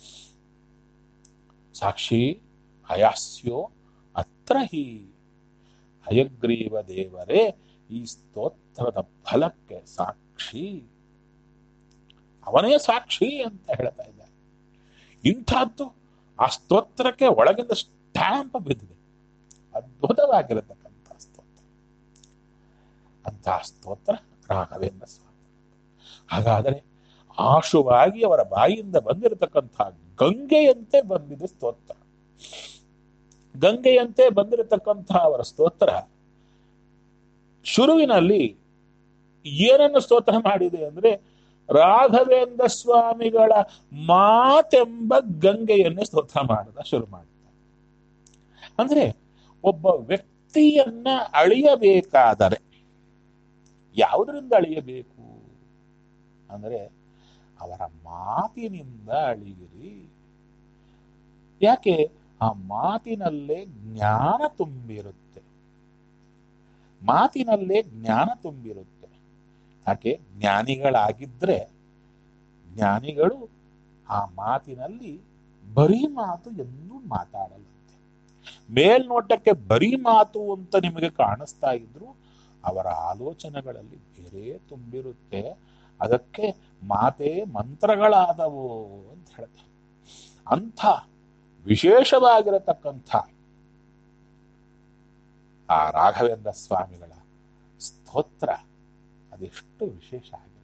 ಸಾಕ್ಷಿ ಅಯಾಸ್ಯೋ ಅತ್ರ ಹಿ ಹಯಗ್ರೀವ ದೇವರೇ ಈ ಸ್ತೋತ್ರದ ಫಲಕ್ಕೆ ಸಾಕ್ಷಿ ಅವನೇ ಸಾಕ್ಷಿ ಅಂತ ಹೇಳ್ತಾ ಇದ್ದಾರೆ ಇಂಥದ್ದು ಆ ಸ್ತೋತ್ರಕ್ಕೆ ಒಳಗಿಂದ ಸ್ಟ್ಯಾಂಪ್ ಬಿದ್ದಿದೆ ಅದ್ಭುತವಾಗಿರತಕ್ಕಂಥ ಸ್ತೋತ್ರ ಅಂತಹ ಸ್ತೋತ್ರ ರಾಘವೇಂದ್ರ ಸ್ವಾಮಿ ಹಾಗಾದರೆ ಆಶುವಾಗಿ ಅವರ ಬಾಯಿಯಿಂದ ಬಂದಿರತಕ್ಕಂಥ ಗಂಗೆಯಂತೆ ಬಂದಿದೆ ಸ್ತೋತ್ರ ಗಂಗೆಯಂತೆ ಬಂದಿರತಕ್ಕಂಥ ಅವರ ಸ್ತೋತ್ರ ಶುರುವಿನಲ್ಲಿ ಏನನ್ನು ಸ್ತೋತ್ರ ಮಾಡಿದೆ ಅಂದ್ರೆ ರಾಘವೇಂದ್ರ ಸ್ವಾಮಿಗಳ ಮಾತೆಂಬ ಗಂಗೆಯನ್ನೇ ಸ್ತೋತ್ರ ಮಾಡದ ಶುರು ಮಾಡುತ್ತ ಅಂದ್ರೆ ಒಬ್ಬ ವ್ಯಕ್ತಿಯನ್ನ ಅಳಿಯಬೇಕಾದರೆ ಯಾವುದರಿಂದ ಅಳಿಯಬೇಕು ಅಂದ್ರೆ ಅವರ ಮಾತಿನಿಂದ ಅಳಿಯಿರಿ ಯಾಕೆ ಆ ಮಾತಿನಲ್ಲೇ ಜ್ಞಾನ ತುಂಬಿರುತ್ತೆ ಮಾತಿನಲ್ಲೇ ಜ್ಞಾನ ತುಂಬಿರುತ್ತೆ ಯಾಕೆ ಜ್ಞಾನಿಗಳಾಗಿದ್ರೆ ಜ್ಞಾನಿಗಳು ಆ ಮಾತಿನಲ್ಲಿ ಬರೀ ಮಾತು ಎಂದೂ ಮಾತಾಡಲ್ಲಂತೆ ಮೇಲ್ನೋಟಕ್ಕೆ ಬರೀ ಮಾತು ಅಂತ ನಿಮಗೆ ಕಾಣಿಸ್ತಾ ಇದ್ರು ಅವರ ಆಲೋಚನೆಗಳಲ್ಲಿ ಬೇರೆ ತುಂಬಿರುತ್ತೆ ಅದಕ್ಕೆ ಮಾತೇ ಮಂತ್ರಗಳಾದವು ಅಂತ ಹೇಳ್ತಾರೆ ಅಂಥ ವಿಶೇಷವಾಗಿರತಕ್ಕಂಥ ಆ ರಾಘವೇಂದ್ರ ಸ್ವಾಮಿಗಳ ಸ್ತೋತ್ರ ಅದೆಷ್ಟು ವಿಶೇಷ ಆಗಿರುತ್ತೆ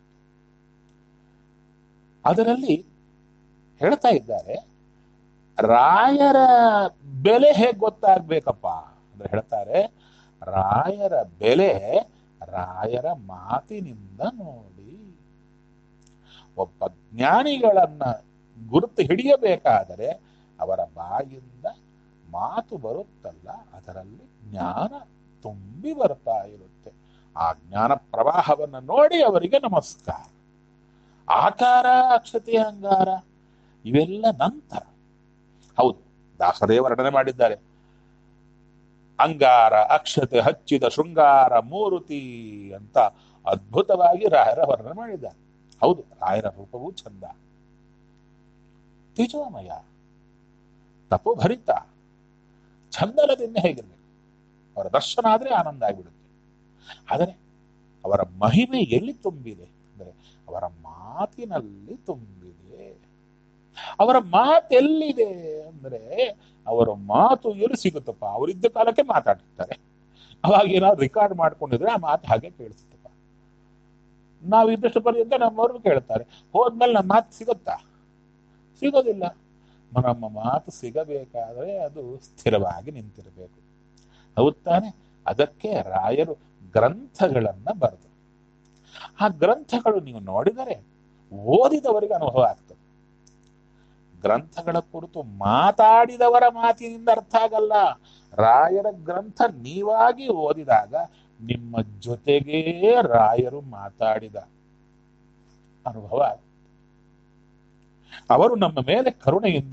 ಅದರಲ್ಲಿ ಹೇಳ್ತಾ ಇದ್ದಾರೆ ರಾಯರ ಬೆಲೆ ಹೇಗೆ ಗೊತ್ತಾಗ್ಬೇಕಪ್ಪ ಅಂದ್ರೆ ಹೇಳ್ತಾರೆ ರಾಯರ ಬೆಲೆ ರಾಯರ ಮಾತಿನಿಂದ ನೋಡಿ ಒಬ್ಬ ಜ್ಞಾನಿಗಳನ್ನ ಗುರುತು ಹಿಡಿಯಬೇಕಾದರೆ ಅವರ ಬಾಯಿಂದ ಮಾತು ಬರುತ್ತಲ್ಲ ಅದರಲ್ಲಿ ಜ್ಞಾನ ತುಂಬಿ ಬರ್ತಾ ಇರುತ್ತೆ ಆ ಜ್ಞಾನ ಪ್ರವಾಹವನ್ನ ನೋಡಿ ಅವರಿಗೆ ನಮಸ್ಕಾರ ಆಕಾರ ಅಕ್ಷತೆ ಅಂಗಾರ ಇವೆಲ್ಲ ನಂತರ ಹೌದು ದಾಸರೇ ವರ್ಣನೆ ಮಾಡಿದ್ದಾರೆ ಅಂಗಾರ ಅಕ್ಷತೆ ಹಚ್ಚಿದ ಶೃಂಗಾರ ಮೂರುತಿ ಅಂತ ಅದ್ಭುತವಾಗಿ ರಾಯರ ವರ್ಣನೆ ಮಾಡಿದ್ದಾರೆ ಹೌದು ರಾಯರ ರೂಪವೂ ಚಂದ ತೇಜೋಮಯ ತಪೋಭರಿತ ಚಂದನದಿಂದ ಹೇಗಿರ್ಬೇಕು ಅವರ ದರ್ಶನ ಆದ್ರೆ ಆನಂದ ಆಗಿಬಿಡುತ್ತೆ ಆದರೆ ಅವರ ಮಹಿಮೆ ಎಲ್ಲಿ ತುಂಬಿದೆ ಅಂದರೆ ಅವರ ಮಾತಿನಲ್ಲಿ ತುಂಬಿದೆ ಅವರ ಮಾತು ಎಲ್ಲಿದೆ ಅಂದ್ರೆ ಅವರ ಮಾತು ಎಲ್ಲಿ ಸಿಗುತ್ತಪ್ಪ ಅವರಿದ್ದ ಕಾಲಕ್ಕೆ ಮಾತಾಡ್ತಾರೆ ಅವಾಗ ಏನಾದ್ರು ರೆಕಾರ್ಡ್ ಮಾಡ್ಕೊಂಡಿದ್ರೆ ಆ ಮಾತು ಹಾಗೆ ಕೇಳಿಸುತ್ತಪ್ಪ ನಾವು ಇದ್ದಷ್ಟು ಪರ್ಯಂತ ನಮ್ಮವ್ರು ಕೇಳ್ತಾರೆ ಹೋದ್ಮೇಲೆ ನಮ್ಮ ಮಾತು ಸಿಗುತ್ತಾ ಸಿಗೋದಿಲ್ಲ ನಮ್ಮ ಮಾತು ಸಿಗಬೇಕಾದ್ರೆ ಅದು ಸ್ಥಿರವಾಗಿ ನಿಂತಿರಬೇಕು ಹೌದ್ ತಾನೆ ಅದಕ್ಕೆ ರಾಯರು ಗ್ರಂಥಗಳನ್ನ ಬರೆದು ಆ ಗ್ರಂಥಗಳು ನೀವು ನೋಡಿದರೆ ಓದಿದವರಿಗೆ ಅನುಭವ ಆಗ್ತದೆ ಗ್ರಂಥಗಳ ಕುರಿತು ಮಾತಾಡಿದವರ ಮಾತಿನಿಂದ ಅರ್ಥ ಆಗಲ್ಲ ರಾಯರ ಗ್ರಂಥ ನೀವಾಗಿ ಓದಿದಾಗ ನಿಮ್ಮ ಜೊತೆಗೇ ರಾಯರು ಮಾತಾಡಿದ ಅನುಭವ ಆಗುತ್ತೆ. ಅವರು ನಮ್ಮ ಮೇಲೆ ಕರುಣೆಯಿಂದ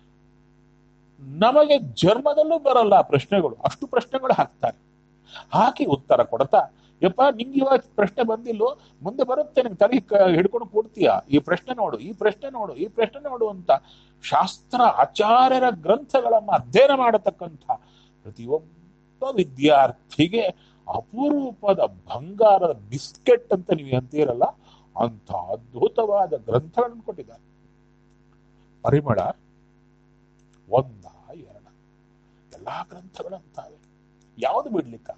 ನಮಗೆ ಜನ್ಮದಲ್ಲೂ ಬರಲ್ಲ ಆ ಪ್ರಶ್ನೆಗಳು ಅಷ್ಟು ಪ್ರಶ್ನೆಗಳು ಹಾಕ್ತಾರೆ ಹಾಕಿ ಉತ್ತರ ಕೊಡ್ತಾ ಯಪ್ಪ ನಿಂಗೆ ಇವಾಗ ಪ್ರಶ್ನೆ ಬಂದಿಲ್ಲೋ ಮುಂದೆ ಬರುತ್ತೆ ನಿಂಗೆ ತಲೆ ಕ- ಹಿಡ್ಕೊಂಡು ಕೂಡ್ತೀಯ ಈ ಪ್ರಶ್ನೆ ನೋಡು ಈ ಪ್ರಶ್ನೆ ನೋಡು ಈ ಪ್ರಶ್ನೆ ನೋಡು ಅಂತ ಶಾಸ್ತ್ರ ಆಚಾರ್ಯರ ಗ್ರಂಥಗಳನ್ನ ಅಧ್ಯಯನ ಮಾಡತಕ್ಕಂಥ ಪ್ರತಿಯೊಬ್ಬ ವಿದ್ಯಾರ್ಥಿಗೆ ಅಪರೂಪದ ಬಂಗಾರದ ಬಿಸ್ಕೆಟ್ ಅಂತ ನೀವು ಅಂತೀರಲ್ಲ ಅಂತ ಅದ್ಭುತವಾದ ಗ್ರಂಥಗಳನ್ನು ಕೊಟ್ಟಿದ್ದಾರೆ ಪರಿಮಳ ಒಂದ ಎರಡ ಎಲ್ಲಾ ಗ್ರಂಥಗಳಂತಾವೆ ಯಾವುದು ಬಿಡ್ಲಿಕ್ಕಾಗ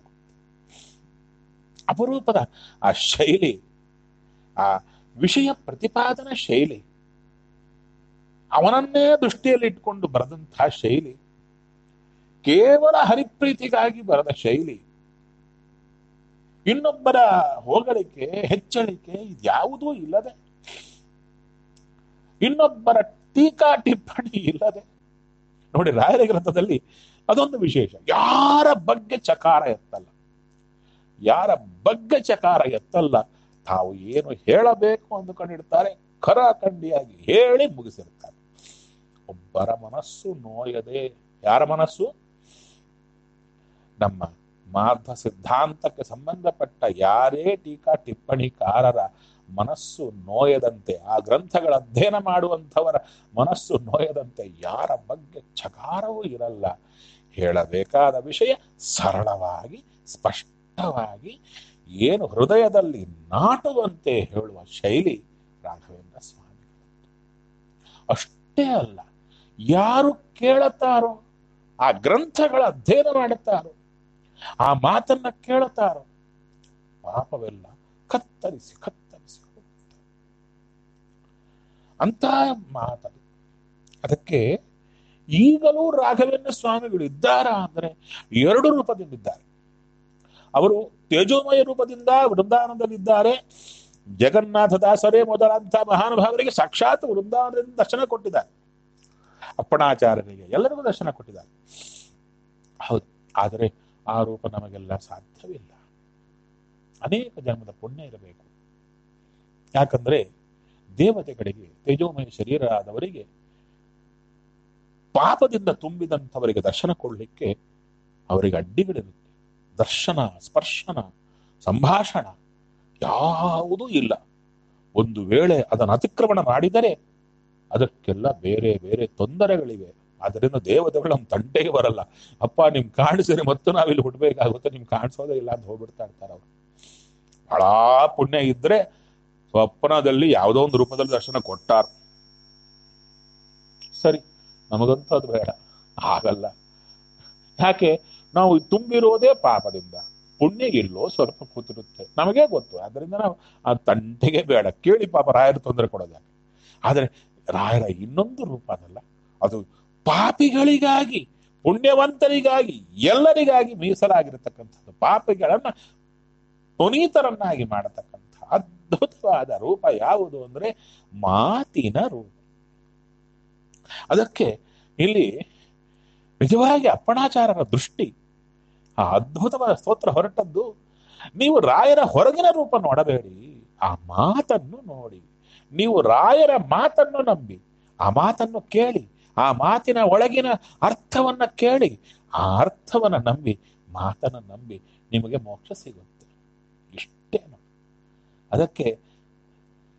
ಅಪರೂಪದ ಆ ಶೈಲಿ ಆ ವಿಷಯ ಪ್ರತಿಪಾದನಾ ಶೈಲಿ ಅವನನ್ನೇ ದೃಷ್ಟಿಯಲ್ಲಿ ಇಟ್ಕೊಂಡು ಬರೆದಂತಹ ಶೈಲಿ ಕೇವಲ ಹರಿಪ್ರೀತಿಗಾಗಿ ಬರೆದ ಶೈಲಿ ಇನ್ನೊಬ್ಬರ ಹೊಗಳಿಕೆ ಹೆಚ್ಚಳಿಕೆ ಇದ್ಯಾವುದೂ ಇಲ್ಲದೆ ಇನ್ನೊಬ್ಬರ ಟೀಕಾ ಟಿಪ್ಪಣಿ ಇಲ್ಲದೆ ನೋಡಿ ರಾಯರ ಗ್ರಂಥದಲ್ಲಿ ಅದೊಂದು ವಿಶೇಷ ಯಾರ ಬಗ್ಗೆ ಚಕಾರ ಎತ್ತಲ್ಲ ಯಾರ ಬಗ್ಗೆ ಚಕಾರ ಎತ್ತಲ್ಲ ತಾವು ಏನು ಹೇಳಬೇಕು ಅಂದುಕೊಂಡಿರ್ತಾರೆ ಖರಾಖಂಡಿಯಾಗಿ ಹೇಳಿ ಮುಗಿಸಿರ್ತಾರೆ ಒಬ್ಬರ ಮನಸ್ಸು ನೋಯದೆ ಯಾರ ಮನಸ್ಸು ನಮ್ಮ ಮಾರ್ಗ ಸಿದ್ಧಾಂತಕ್ಕೆ ಸಂಬಂಧಪಟ್ಟ ಯಾರೇ ಟೀಕಾ ಟಿಪ್ಪಣಿಕಾರರ ಮನಸ್ಸು ನೋಯದಂತೆ ಆ ಗ್ರಂಥಗಳ ಅಧ್ಯಯನ ಮಾಡುವಂಥವರ ಮನಸ್ಸು ನೋಯದಂತೆ ಯಾರ ಬಗ್ಗೆ ಚಕಾರವೂ ಇರಲ್ಲ ಹೇಳಬೇಕಾದ ವಿಷಯ ಸರಳವಾಗಿ ಸ್ಪಷ್ಟವಾಗಿ ಏನು ಹೃದಯದಲ್ಲಿ ನಾಟುವಂತೆ ಹೇಳುವ ಶೈಲಿ ರಾಘವೇಂದ್ರ ಸ್ವಾಮಿ ಅಷ್ಟೇ ಅಲ್ಲ ಯಾರು ಕೇಳುತ್ತಾರೋ ಆ ಗ್ರಂಥಗಳ ಅಧ್ಯಯನ ಮಾಡುತ್ತಾರೋ ಆ ಮಾತನ್ನ ಕೇಳುತ್ತಾರೋ ಪಾಪವೆಲ್ಲ ಕತ್ತರಿಸಿ ಕತ್ತರಿಸಿ ಹೋಗುತ್ತೆ ಅಂತ ಮಾತದು ಅದಕ್ಕೆ ಈಗಲೂ ರಾಘವೇಂದ್ರ ಸ್ವಾಮಿಗಳು ಇದ್ದಾರಾ ಅಂದ್ರೆ ಎರಡು ರೂಪದಿಂದಿದ್ದಾರೆ ಅವರು ತೇಜೋಮಯ ರೂಪದಿಂದ ವೃಂದಾವನದಲ್ಲಿದ್ದಾರೆ ಜಗನ್ನಾಥ ದಾಸರೇ ಮೊದಲಾದಂತಹ ಮಹಾನುಭಾವರಿಗೆ ಸಾಕ್ಷಾತ್ ವೃಂದಾವನದಿಂದ ದರ್ಶನ ಕೊಟ್ಟಿದ್ದಾರೆ ಅಪ್ಪಣಾಚಾರ್ಯರಿಗೆ ಎಲ್ಲರಿಗೂ ದರ್ಶನ ಕೊಟ್ಟಿದ್ದಾರೆ ಹೌದು ಆದರೆ ಆ ರೂಪ ನಮಗೆಲ್ಲ ಸಾಧ್ಯವಿಲ್ಲ ಅನೇಕ ಜನ್ಮದ ಪುಣ್ಯ ಇರಬೇಕು ಯಾಕಂದ್ರೆ ದೇವತೆಗಳಿಗೆ ತೇಜೋಮಯ ಶರೀರರಾದವರಿಗೆ ಪಾಪದಿಂದ ತುಂಬಿದಂಥವರಿಗೆ ದರ್ಶನ ಕೊಡಲಿಕ್ಕೆ ಅವರಿಗೆ ಅಡ್ಡಿಗಳಿರುತ್ತೆ ದರ್ಶನ ಸ್ಪರ್ಶನ ಸಂಭಾಷಣ ಯಾವುದೂ ಇಲ್ಲ ಒಂದು ವೇಳೆ ಅದನ್ನು ಅತಿಕ್ರಮಣ ಮಾಡಿದರೆ ಅದಕ್ಕೆಲ್ಲ ಬೇರೆ ಬೇರೆ ತೊಂದರೆಗಳಿವೆ ಅದರಿಂದ ದೇವತೆಗಳು ನಮ್ಮ ತಂಟೆಗೆ ಬರಲ್ಲ ಅಪ್ಪ ನಿಮ್ ಕಾಣಿಸಿದ್ರೆ ಮತ್ತು ನಾವಿಲ್ಲಿ ಹುಡ್ಬೇಕಾಗುತ್ತೆ ನಿಮ್ ಕಾಣಿಸೋದೇ ಇಲ್ಲ ಅಂತ ಹೋಗ್ಬಿಡ್ತಾ ಇರ್ತಾರೆ ಅವರು ಬಹಳ ಪುಣ್ಯ ಇದ್ರೆ ಸ್ವಪ್ನದಲ್ಲಿ ಯಾವುದೋ ಒಂದು ರೂಪದಲ್ಲಿ ದರ್ಶನ ಕೊಟ್ಟಾರ ಸರಿ ನಮಗಂತೂ ಅದು ಬೇಡ ಆಗಲ್ಲ ಯಾಕೆ ನಾವು ತುಂಬಿರೋದೇ ಪಾಪದಿಂದ ಪುಣ್ಯ ಇಲ್ಲೋ ಸ್ವಲ್ಪ ಕೂತಿರುತ್ತೆ ನಮಗೇ ಗೊತ್ತು ಅದರಿಂದ ನಾವು ಆ ತಂಟೆಗೆ ಬೇಡ ಕೇಳಿ ಪಾಪ ರಾಯರು ತೊಂದರೆ ಕೊಡೋದ ಆದರೆ ರಾಯರ ಇನ್ನೊಂದು ರೂಪ ಅದಲ್ಲ ಅದು ಪಾಪಿಗಳಿಗಾಗಿ ಪುಣ್ಯವಂತರಿಗಾಗಿ ಎಲ್ಲರಿಗಾಗಿ ಮೀಸಲಾಗಿರತಕ್ಕಂಥದ್ದು ಪಾಪಿಗಳನ್ನ ಪುನೀತರನ್ನಾಗಿ ಮಾಡತಕ್ಕಂಥ ಅದ್ಭುತವಾದ ರೂಪ ಯಾವುದು ಅಂದ್ರೆ ಮಾತಿನ ರೂಪ ಅದಕ್ಕೆ ಇಲ್ಲಿ ನಿಜವಾಗಿ ಅಪ್ಪಣಾಚಾರರ ದೃಷ್ಟಿ ಆ ಅದ್ಭುತವಾದ ಸ್ತೋತ್ರ ಹೊರಟದ್ದು ನೀವು ರಾಯರ ಹೊರಗಿನ ರೂಪ ನೋಡಬೇಡಿ ಆ ಮಾತನ್ನು ನೋಡಿ ನೀವು ರಾಯರ ಮಾತನ್ನು ನಂಬಿ ಆ ಮಾತನ್ನು ಕೇಳಿ ಆ ಮಾತಿನ ಒಳಗಿನ ಅರ್ಥವನ್ನ ಕೇಳಿ ಆ ಅರ್ಥವನ್ನ ನಂಬಿ ಮಾತನ್ನ ನಂಬಿ ನಿಮಗೆ ಮೋಕ್ಷ ಸಿಗುತ್ತೆ ಇಷ್ಟೇ ನೋಡಿ. ಅದಕ್ಕೆ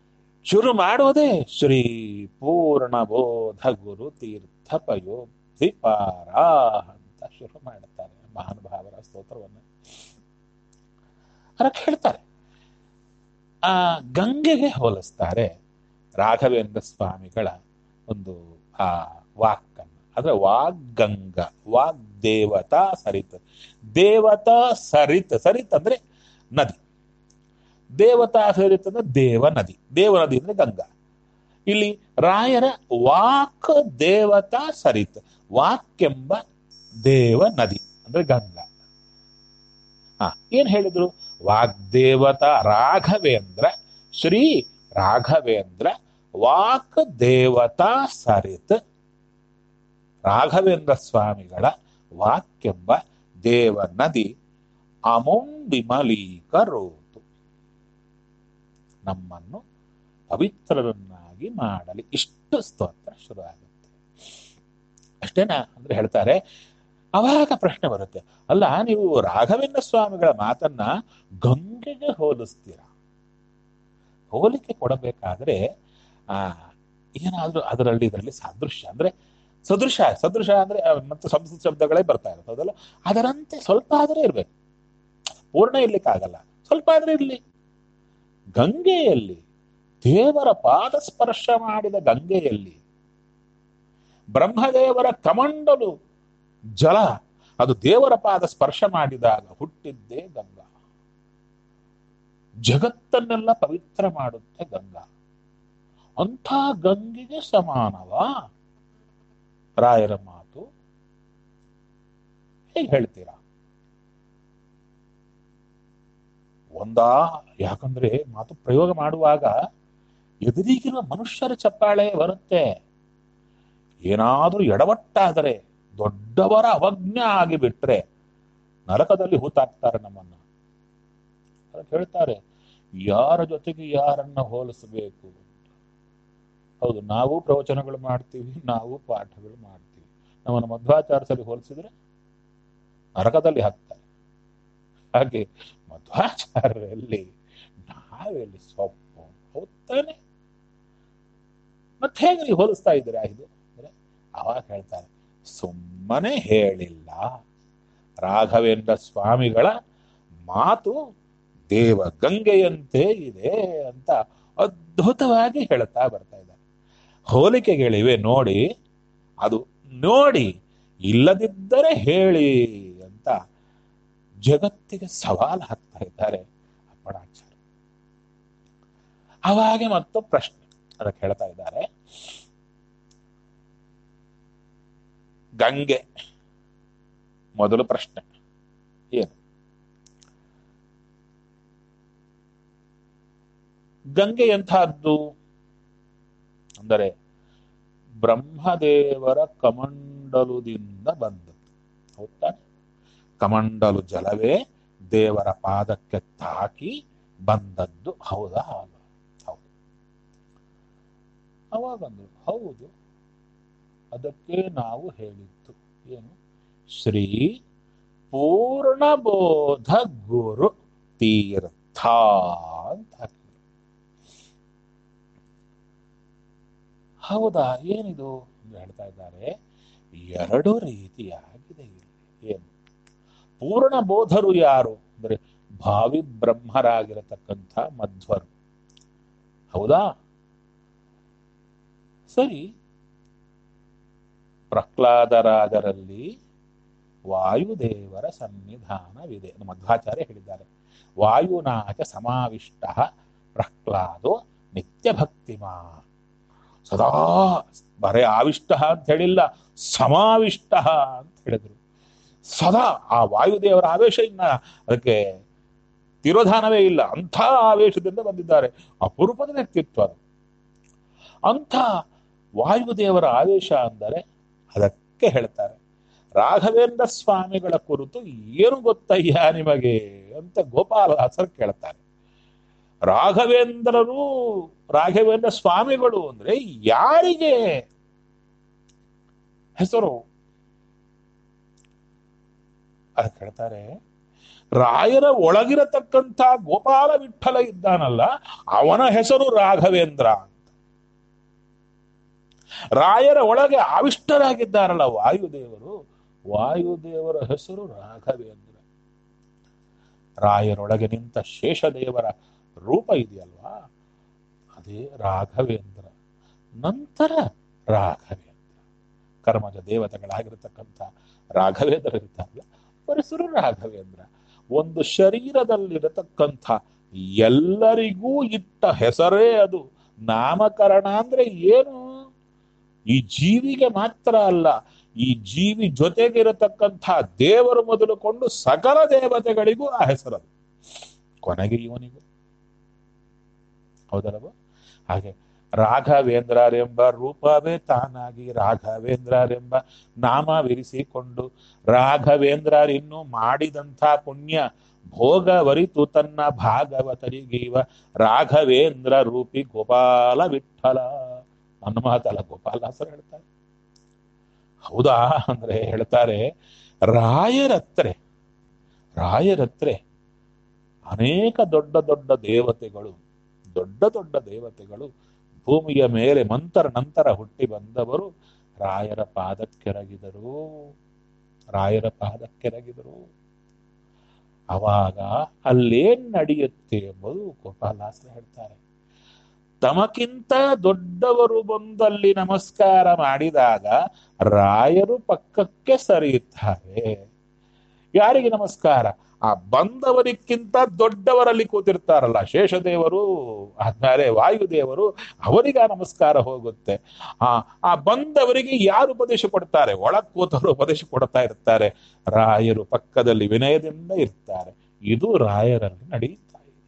ಶುರು ಮಾಡುವುದೇ ಶ್ರೀ ಪೂರ್ಣಬೋಧ ಗುರು ತೀರ್ಥ ಪಯೋಧಿಪಾರ ಅಂತ ಶುರು ಮಾಡುತ್ತಾರೆ ಮಹಾನುಭಾವರ ಸ್ತೋತ್ರವನ್ನು ಅದಕ್ಕೆ ಹೇಳ್ತಾರೆ ಆ ಗಂಗೆಗೆ ಹೋಲಿಸ್ತಾರೆ ರಾಘವೇಂದ್ರ ಸ್ವಾಮಿಗಳ ಒಂದು ಆ ವಾಕ್ಕನ್ನು ಅಂದ್ರೆ ವಾಗ್ಗಂಗ ವಾಗ್ದೇವತಾ ಸರಿತ್ ದೇವತಾ ಸರಿತ್ ಸರಿತ್ ಅಂದ್ರೆ ನದಿ ದೇವತಾ ಸರಿತ್ ಅಂದ್ರೆ ದೇವ ನದಿ ದೇವ ನದಿ ಅಂದ್ರೆ ಗಂಗಾ ಇಲ್ಲಿ ರಾಯರ ವಾಕ್ ದೇವತಾ ಸರಿತ್ ವಾಕ್ಯೆಂಬ ದೇವ ನದಿ ಅಂದ್ರೆ ಗಂಗಾ ಹಾ ಏನ್ ಹೇಳಿದ್ರು ವಾಗ್ದೇವತಾ ರಾಘವೇಂದ್ರ ಶ್ರೀ ರಾಘವೇಂದ್ರ ವಾಕ್ ದೇವತಾ ಸರಿತ್ ರಾಘವೇಂದ್ರ ಸ್ವಾಮಿಗಳ ವಾಕ್ಯೆಂಬ ದೇವ ನದಿ ಅಮುಂಬಿಮಲೀಕರೋತು ನಮ್ಮನ್ನು ಪವಿತ್ರರನ್ನಾಗಿ ಮಾಡಲಿ ಇಷ್ಟು ಸ್ತೋತ್ರ ಶುರು ಆಗುತ್ತೆ ಅಷ್ಟೇನಾ ಅಂದ್ರೆ ಹೇಳ್ತಾರೆ ಅವಾಗ ಪ್ರಶ್ನೆ ಬರುತ್ತೆ ಅಲ್ಲ ನೀವು ರಾಘವೇಂದ್ರ ಸ್ವಾಮಿಗಳ ಮಾತನ್ನ ಗಂಗೆಗೆ ಹೋಲಿಸ್ತೀರಾ ಹೋಲಿಕೆ ಕೊಡಬೇಕಾದ್ರೆ ಆ ಏನಾದ್ರೂ ಅದರಲ್ಲಿ ಇದರಲ್ಲಿ ಸಾದೃಶ್ಯ ಅಂದ್ರೆ ಸದೃಶ ಸದೃಶ ಅಂದ್ರೆ ಆ, ಮತ್ತೆ ಸಂಸ್ಕೃತ ಶಬ್ದಗಳೇ ಬರ್ತಾ ಇರುತ್ತೆ ಹೌದಲ್ಲ ಅದರಂತೆ ಸ್ವಲ್ಪ ಆದ್ರೆ ಇರ್ಬೇಕು ಪೂರ್ಣ ಇರ್ಲಿಕ್ಕಾಗಲ್ಲ ಸ್ವಲ್ಪ ಆದ್ರೆ ಇರ್ಲಿ ಗಂಗೆಯಲ್ಲಿ ದೇವರ ಪಾದ ಸ್ಪರ್ಶ ಮಾಡಿದ ಗಂಗೆಯಲ್ಲಿ ಬ್ರಹ್ಮದೇವರ ಕಮಂಡಲು ಜಲ ಅದು ದೇವರ ಪಾದ ಸ್ಪರ್ಶ ಮಾಡಿದಾಗ ಹುಟ್ಟಿದ್ದೇ ಗಂಗಾ ಜಗತ್ತನ್ನೆಲ್ಲ ಪವಿತ್ರ ಮಾಡುತ್ತೆ ಗಂಗಾ ಅಂಥ ಗಂಗೆಗೆ ಸಮಾನವಾ ರಾಯರ ಮಾತು ಹೇಗೆ ಹೇಳ್ತೀರಾ ಒಂದಾ ಯಾಕಂದ್ರೆ ಮಾತು ಪ್ರಯೋಗ ಮಾಡುವಾಗ ಎದುರಿಗಿರುವ ಮನುಷ್ಯರ ಚಪ್ಪಾಳೆ ಬರುತ್ತೆ ಏನಾದ್ರೂ ಎಡವಟ್ಟಾದರೆ ದೊಡ್ಡವರ ಅವಜ್ಞೆ ಆಗಿಬಿಟ್ರೆ ನರಕದಲ್ಲಿ ಹೂತಾಕ್ತಾರೆ ನಮ್ಮನ್ನ ಅದಕ್ಕೆ ಹೇಳ್ತಾರೆ ಯಾರ ಜೊತೆಗೆ ಯಾರನ್ನ ಹೋಲಿಸಬೇಕು ಅಂತ. ಹೌದು ನಾವು ಪ್ರವಚನಗಳು ಮಾಡ್ತೀವಿ ನಾವು ಪಾಠಗಳು ಮಾಡ್ತೀವಿ ನಮ್ಮನ್ನು ಮಧ್ವಾಚಾರ್ಯಸಲ್ಲಿ ಹೋಲಿಸಿದ್ರೆ ನರಕದಲ್ಲಿ ಹಾಕ್ತಾರೆ ಹಾಗೆ ಮಧ್ವಾಚಾರ್ಯರಲ್ಲಿ ನಾವೆಲ್ಲಿ ಸೊಪ್ಪು ಹೌದಾನೆ ಮತ್ತೆ ಹೇಗೆ ನೀವು ಹೋಲಿಸ್ತಾ ಇದ್ದೀರಾ ಇದು ಅಂದ್ರೆ ಅವಾಗ ಹೇಳ್ತಾರೆ ಸುಮ್ಮನೆ ಹೇಳಿಲ್ಲ ರಾಘವೇಂದ್ರ ಸ್ವಾಮಿಗಳ ಮಾತು ದೇವ ಗಂಗೆಯಂತೆ ಇದೆ ಅಂತ ಅದ್ಭುತವಾಗಿ ಹೇಳ್ತಾ ಬರ್ತಾ ಇದ್ದಾರೆ ಹೋಲಿಕೆಗಳಿವೆ ನೋಡಿ ಅದು ನೋಡಿ ಇಲ್ಲದಿದ್ದರೆ ಹೇಳಿ ಅಂತ ಜಗತ್ತಿಗೆ ಸವಾಲು ಹಾಕ್ತಾ ಇದ್ದಾರೆ ಅಪ್ಪಣಾಚಾರ್ಯ ಅವಾಗೆ ಮತ್ತು ಪ್ರಶ್ನೆ ಅದಕ್ಕೆ ಹೇಳ್ತಾ ಇದ್ದಾರೆ ಗಂಗೆ ಮೊದಲು ಪ್ರಶ್ನೆ ಏನು ಗಂಗೆ ಎಂತಹದ್ದು ಅಂದರೆ ಬ್ರಹ್ಮದೇವರ ಕಮಂಡಲುದಿಂದ ಬಂದದ್ದು ಹೌದಾ ಕಮಂಡಲು ಜಲವೇ ದೇವರ ಪಾದಕ್ಕೆ ತಾಕಿ ಬಂದದ್ದು ಹೌದಾ ಅಲ್ವಾ? ಹೌದು ಅವಾಗಂದ್ರು ಹೌದು ಅದಕ್ಕೆ ನಾವು ಹೇಳಿದ್ದು ಏನು ಶ್ರೀ ಪೂರ್ಣಬೋಧ ಗುರು ತೀರ್ಥ ಅಂತ ಹಾಕಿದ್ರು ಹೌದಾ ಏನಿದು ಅಂತ ಹೇಳ್ತಾ ಇದ್ದಾರೆ ಎರಡು ರೀತಿಯಾಗಿದೆ ಇಲ್ಲಿ ಏನು ಪೂರ್ಣ ಬೋಧರು ಯಾರು ಅಂದರೆ ಭಾವಿ ಬ್ರಹ್ಮರಾಗಿರತಕ್ಕಂಥ ಮಧ್ವರು ಹೌದಾ ಸರಿ ಪ್ರಹ್ಲಾದರಾಜರಲ್ಲಿ ವಾಯುದೇವರ ಸನ್ನಿಧಾನವಿದೆ ನಮ್ಮ ಮಧ್ವಾಚಾರ್ಯ ಹೇಳಿದ್ದಾರೆ ವಾಯುನಾಚ ಸಮಾವಿಷ್ಟ ಪ್ರಹ್ಲಾದೋ ನಿತ್ಯ ಭಕ್ತಿಮಾ ಸದಾ ಬರೇ ಆವಿಷ್ಟ ಅಂತ ಹೇಳಿಲ್ಲ ಸಮಾವಿಷ್ಟ ಅಂತ ಹೇಳಿದ್ರು ಸದಾ ಆ ವಾಯುದೇವರ ಆವೇಶ ಇನ್ನ ಅದಕ್ಕೆ ತಿರೋಧಾನವೇ ಇಲ್ಲ ಅಂಥ ಆವೇಶದಿಂದ ಬಂದಿದ್ದಾರೆ ಅಪರೂಪದ ವ್ಯಕ್ತಿತ್ವ ಅದು ಅಂಥ ವಾಯುದೇವರ ಆವೇಶ ಅಂದರೆ ಅದಕ್ಕೆ ಹೇಳ್ತಾರೆ ರಾಘವೇಂದ್ರ ಸ್ವಾಮಿಗಳ ಕುರಿತು ಏನು ಗೊತ್ತಯ್ಯ ನಿಮಗೆ ಅಂತ ಗೋಪಾಲದಾಸರು ಕೇಳ್ತಾರೆ ರಾಘವೇಂದ್ರರು ರಾಘವೇಂದ್ರ ಸ್ವಾಮಿಗಳು ಅಂದ್ರೆ ಯಾರಿಗೆ ಹೆಸರು ಅದಕ್ಕೆ ಹೇಳ್ತಾರೆ ರಾಯರ ಒಳಗಿರತಕ್ಕಂಥ ಗೋಪಾಲ ವಿಠಲ ಇದ್ದಾನಲ್ಲ ಅವನ ಹೆಸರು ರಾಘವೇಂದ್ರ ಅಂತ ರಾಯರ ಒಳಗೆ ಆವಿಷ್ಟರಾಗಿದ್ದಾರಲ್ಲ ವಾಯುದೇವರು ವಾಯುದೇವರ ಹೆಸರು ರಾಘವೇಂದ್ರ ರಾಯರೊಳಗೆ ನಿಂತ ಶೇಷದೇವರ ರೂಪ ಇದೆಯಲ್ವಾ ಅದೇ ರಾಘವೇಂದ್ರ ನಂತರ ರಾಘವೇಂದ್ರ ಕರ್ಮಜ ದೇವತೆಗಳಾಗಿರತಕ್ಕಂಥ ರಾಘವೇಂದ್ರ ಇರ್ತಾರಲ್ಲ ಅವರ ಹೆಸರು ರಾಘವೇಂದ್ರ ಒಂದು ಶರೀರದಲ್ಲಿರತಕ್ಕಂಥ ಎಲ್ಲರಿಗೂ ಇಟ್ಟ ಹೆಸರೇ ಅದು ನಾಮಕರಣ ಅಂದ್ರೆ ಏನು ಈ ಜೀವಿಗೆ ಮಾತ್ರ ಅಲ್ಲ ಈ ಜೀವಿ ಜೊತೆಗಿರತಕ್ಕಂಥ ದೇವರು ಮೊದಲುಕೊಂಡು ಸಕಲ ದೇವತೆಗಳಿಗೂ ಆ ಹೆಸರದು ಕೊನೆಗೆ ಇವನಿಗೂ ಹೌದಲ್ಲವ ಹಾಗೆ ರಾಘವೇಂದ್ರರೆಂಬ ರೂಪವೇ ತಾನಾಗಿ ರಾಘವೇಂದ್ರರೆಂಬ ನಾಮವಿರಿಸಿಕೊಂಡು ರಾಘವೇಂದ್ರರಿನ್ನು ಮಾಡಿದಂಥ ಪುಣ್ಯ ಭೋಗವರಿತು ತನ್ನ ಭಾಗವತರಿಗೀವ ರಾಘವೇಂದ್ರ ರೂಪಿ ಗೋಪಾಲ ವಿಠಲ ನನ್ನ ಮಾತಲ್ಲ ಗೋಪಾಲಾಸರು ಹೇಳ್ತಾರೆ ಹೌದಾ ಅಂದ್ರೆ ಹೇಳ್ತಾರೆ ರಾಯರತ್ರೆ ರಾಯರತ್ರೆ ಅನೇಕ ದೊಡ್ಡ ದೊಡ್ಡ ದೇವತೆಗಳು ದೊಡ್ಡ ದೊಡ್ಡ ದೇವತೆಗಳು ಭೂಮಿಯ ಮೇಲೆ ಮಂತರ ನಂತರ ಹುಟ್ಟಿ ಬಂದವರು ರಾಯರ ಪಾದಕ್ಕೆರಗಿದರು ರಾಯರ ಪಾದಕ್ಕೆರಗಿದರು ಅವಾಗ ಅಲ್ಲೇನ್ ನಡೆಯುತ್ತೆ ಎಂಬುದು ಗೋಪಾಲಾಸ್ತ್ರ ಹೇಳ್ತಾರೆ ತಮಕ್ಕಿಂತ ದೊಡ್ಡವರು ಬಂದಲ್ಲಿ ನಮಸ್ಕಾರ ಮಾಡಿದಾಗ ರಾಯರು ಪಕ್ಕಕ್ಕೆ ಸರಿಯುತ್ತಾರೆ ಯಾರಿಗೆ ನಮಸ್ಕಾರ ಆ ಬಂದವರಿಕ್ಕಿಂತ ದೊಡ್ಡವರಲ್ಲಿ ಕೂತಿರ್ತಾರಲ್ಲ ಶೇಷದೇವರು ಆದ್ಮೇಲೆ ವಾಯುದೇವರು ಅವರಿಗೆ ಆ ನಮಸ್ಕಾರ ಹೋಗುತ್ತೆ ಆ ಆ ಬಂದವರಿಗೆ ಯಾರು ಉಪದೇಶ ಕೊಡ್ತಾರೆ ಒಳಗ್ ಕೂತವರು ಉಪದೇಶ ಕೊಡ್ತಾ ಇರ್ತಾರೆ ರಾಯರು ಪಕ್ಕದಲ್ಲಿ ವಿನಯದಿಂದ ಇರ್ತಾರೆ ಇದು ರಾಯರಲ್ಲಿ ನಡೆಯುತ್ತಾ ಇದೆ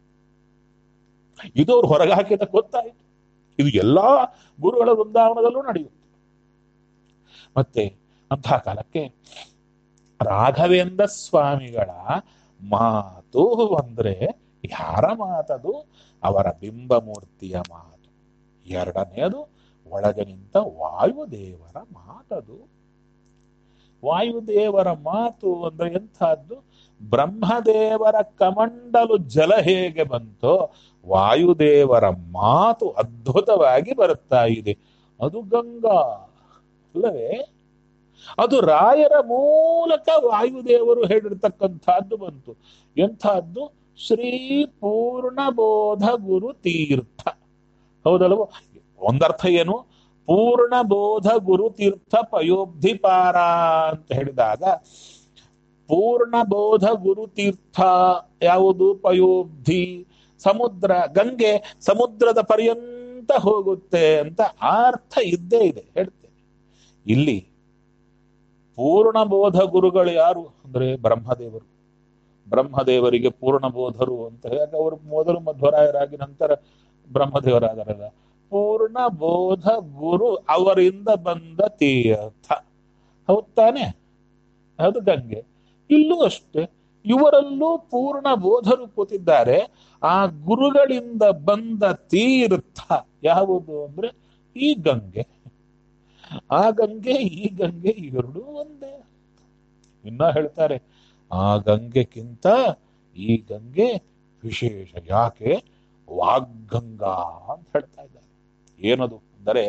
ಇದು ಅವ್ರು ಹೊರಗೆ ಹಾಕಿದ ಗೊತ್ತಾಯಿತು ಇದು ಎಲ್ಲಾ ಗುರುಗಳ ವೃಂದಾವನದಲ್ಲೂ ನಡೆಯುತ್ತೆ ಮತ್ತೆ ಅಂತಹ ಕಾಲಕ್ಕೆ ರಾಘವೇಂದ್ರ ಸ್ವಾಮಿಗಳ ಮಾತು ಅಂದ್ರೆ ಯಾರ ಮಾತದು ಅವರ ಬಿಂಬಮೂರ್ತಿಯ ಮಾತು ಎರಡನೆಯದು ಒಳಗೆ ನಿಂತ ವಾಯುದೇವರ ಮಾತದು ವಾಯುದೇವರ ಮಾತು ಅಂದ್ರೆ ಎಂಥದ್ದು ಬ್ರಹ್ಮದೇವರ ಕಮಂಡಲು ಜಲ ಹೇಗೆ ಬಂತೋ ವಾಯುದೇವರ ಮಾತು ಅದ್ಭುತವಾಗಿ ಬರುತ್ತಾ ಇದೆ ಅದು ಗಂಗಾ ಅಲ್ಲವೇ ಅದು ರಾಯರ ಮೂಲಕ ವಾಯುದೇವರು ಹೇಳಿರ್ತಕ್ಕಂಥದ್ದು ಬಂತು ಎಂಥದ್ದು ಶ್ರೀ ಪೂರ್ಣಬೋಧ ಗುರು ತೀರ್ಥ ಹೌದಲ್ವ ಒಂದರ್ಥ ಏನು ಪೂರ್ಣಬೋಧ ಗುರು ತೀರ್ಥ ಪಯೋಬ್ಧಿಪಾರ ಅಂತ ಹೇಳಿದಾಗ ಪೂರ್ಣಬೋಧ ಗುರು ತೀರ್ಥ ಯಾವುದು ಪಯೋಬ್ಧಿ ಸಮುದ್ರ ಗಂಗೆ ಸಮುದ್ರದ ಪರ್ಯಂತ ಹೋಗುತ್ತೆ ಅಂತ ಅರ್ಥ ಇದ್ದೇ ಇದೆ ಹೇಳ್ತೇನೆ ಇಲ್ಲಿ ಪೂರ್ಣಬೋಧ ಗುರುಗಳು ಯಾರು ಅಂದ್ರೆ ಬ್ರಹ್ಮದೇವರು ಬ್ರಹ್ಮದೇವರಿಗೆ ಪೂರ್ಣಬೋಧರು ಅಂತ ಹೇಗೆ ಅವರು ಮೊದಲು ಮಧ್ವರಾಯರಾಗಿ ನಂತರ ಬ್ರಹ್ಮದೇವರಾದರಲ್ಲ ಪೂರ್ಣಬೋಧ ಗುರು ಅವರಿಂದ ಬಂದ ತೀರ್ಥ ಹೌದ್ ತಾನೆ ಅದು ಗಂಗೆ ಇಲ್ಲೂ ಅಷ್ಟೇ ಇವರಲ್ಲೂ ಪೂರ್ಣ ಬೋಧರು ಕೂತಿದ್ದಾರೆ ಆ ಗುರುಗಳಿಂದ ಬಂದ ತೀರ್ಥ ಯಾವುದು ಅಂದ್ರೆ ಈ ಗಂಗೆ ಆ ಗಂಗೆ ಈ ಗಂಗೆ ಎರಡೂ ಒಂದೇ ಇನ್ನ ಹೇಳ್ತಾರೆ ಆ ಗಂಗೆಕ್ಕಿಂತ ಈ ಗಂಗೆ ವಿಶೇಷ ಯಾಕೆ ವಾಗ್ಗಂಗಾ ಅಂತ ಹೇಳ್ತಾ ಇದ್ದಾರೆ ಏನದು ಅಂದರೆ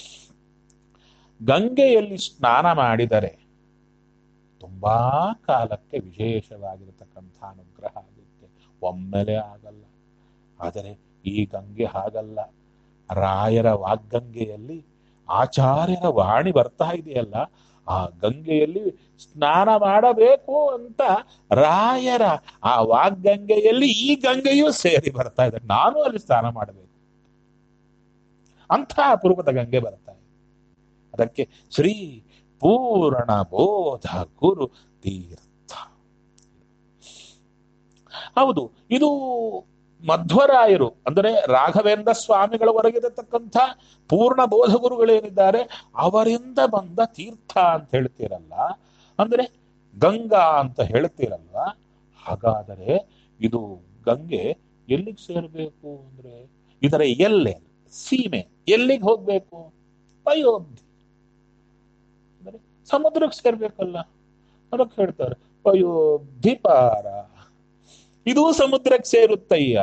ಗಂಗೆಯಲ್ಲಿ ಸ್ನಾನ ಮಾಡಿದರೆ ತುಂಬಾ ಕಾಲಕ್ಕೆ ವಿಶೇಷವಾಗಿರತಕ್ಕಂಥ ಅನುಗ್ರಹ ಆಗುತ್ತೆ ಒಮ್ಮೆಲೆ ಆಗಲ್ಲ ಆದರೆ ಈ ಗಂಗೆ ಹಾಗಲ್ಲ ರಾಯರ ವಾಗ್ಗಂಗೆಯಲ್ಲಿ ಆಚಾರ್ಯರ ವಾಣಿ ಬರ್ತಾ ಇದೆಯಲ್ಲ ಆ ಗಂಗೆಯಲ್ಲಿ ಸ್ನಾನ ಮಾಡಬೇಕು ಅಂತ ರಾಯರ ಆ ವಾಗ್ಗಂಗೆಯಲ್ಲಿ ಈ ಗಂಗೆಯೂ ಸೇರಿ ಬರ್ತಾ ಇದೆ ನಾನು ಅಲ್ಲಿ ಸ್ನಾನ ಮಾಡಬೇಕು ಅಂಥ ಅಪರೂಪದ ಗಂಗೆ ಬರ್ತಾ ಇದೆ ಅದಕ್ಕೆ ಶ್ರೀ ಪೂರ್ಣ ಬೋಧ ಗುರು ತೀರ್ಥ ಹೌದು ಇದು ಮಧ್ವರಾಯರು ಅಂದರೆ ರಾಘವೇಂದ್ರ ಸ್ವಾಮಿಗಳವರೆಗಿರತಕ್ಕಂಥ ಪೂರ್ಣ ಬೋಧ ಗುರುಗಳೇನಿದ್ದಾರೆ ಅವರಿಂದ ಬಂದ ತೀರ್ಥ ಅಂತ ಹೇಳ್ತೀರಲ್ಲ ಅಂದ್ರೆ ಗಂಗಾ ಅಂತ ಹೇಳ್ತೀರಲ್ವ ಹಾಗಾದರೆ ಇದು ಗಂಗೆ ಎಲ್ಲಿಗೆ ಸೇರ್ಬೇಕು ಅಂದ್ರೆ ಇದರ ಎಲ್ಲೆ ಸೀಮೆ ಎಲ್ಲಿಗೆ ಹೋಗ್ಬೇಕು ಪಯೋಬ್ಧಿ ಅಂದ್ರೆ ಸಮುದ್ರಕ್ಕೆ ಸೇರ್ಬೇಕಲ್ಲ ಅದಕ್ಕೆ ಹೇಳ್ತಾರೆ ಪಯೋಬ್ಧಿಪಾರ ಇದು ಸಮುದ್ರಕ್ಕೆ ಸೇರುತ್ತಯ್ಯ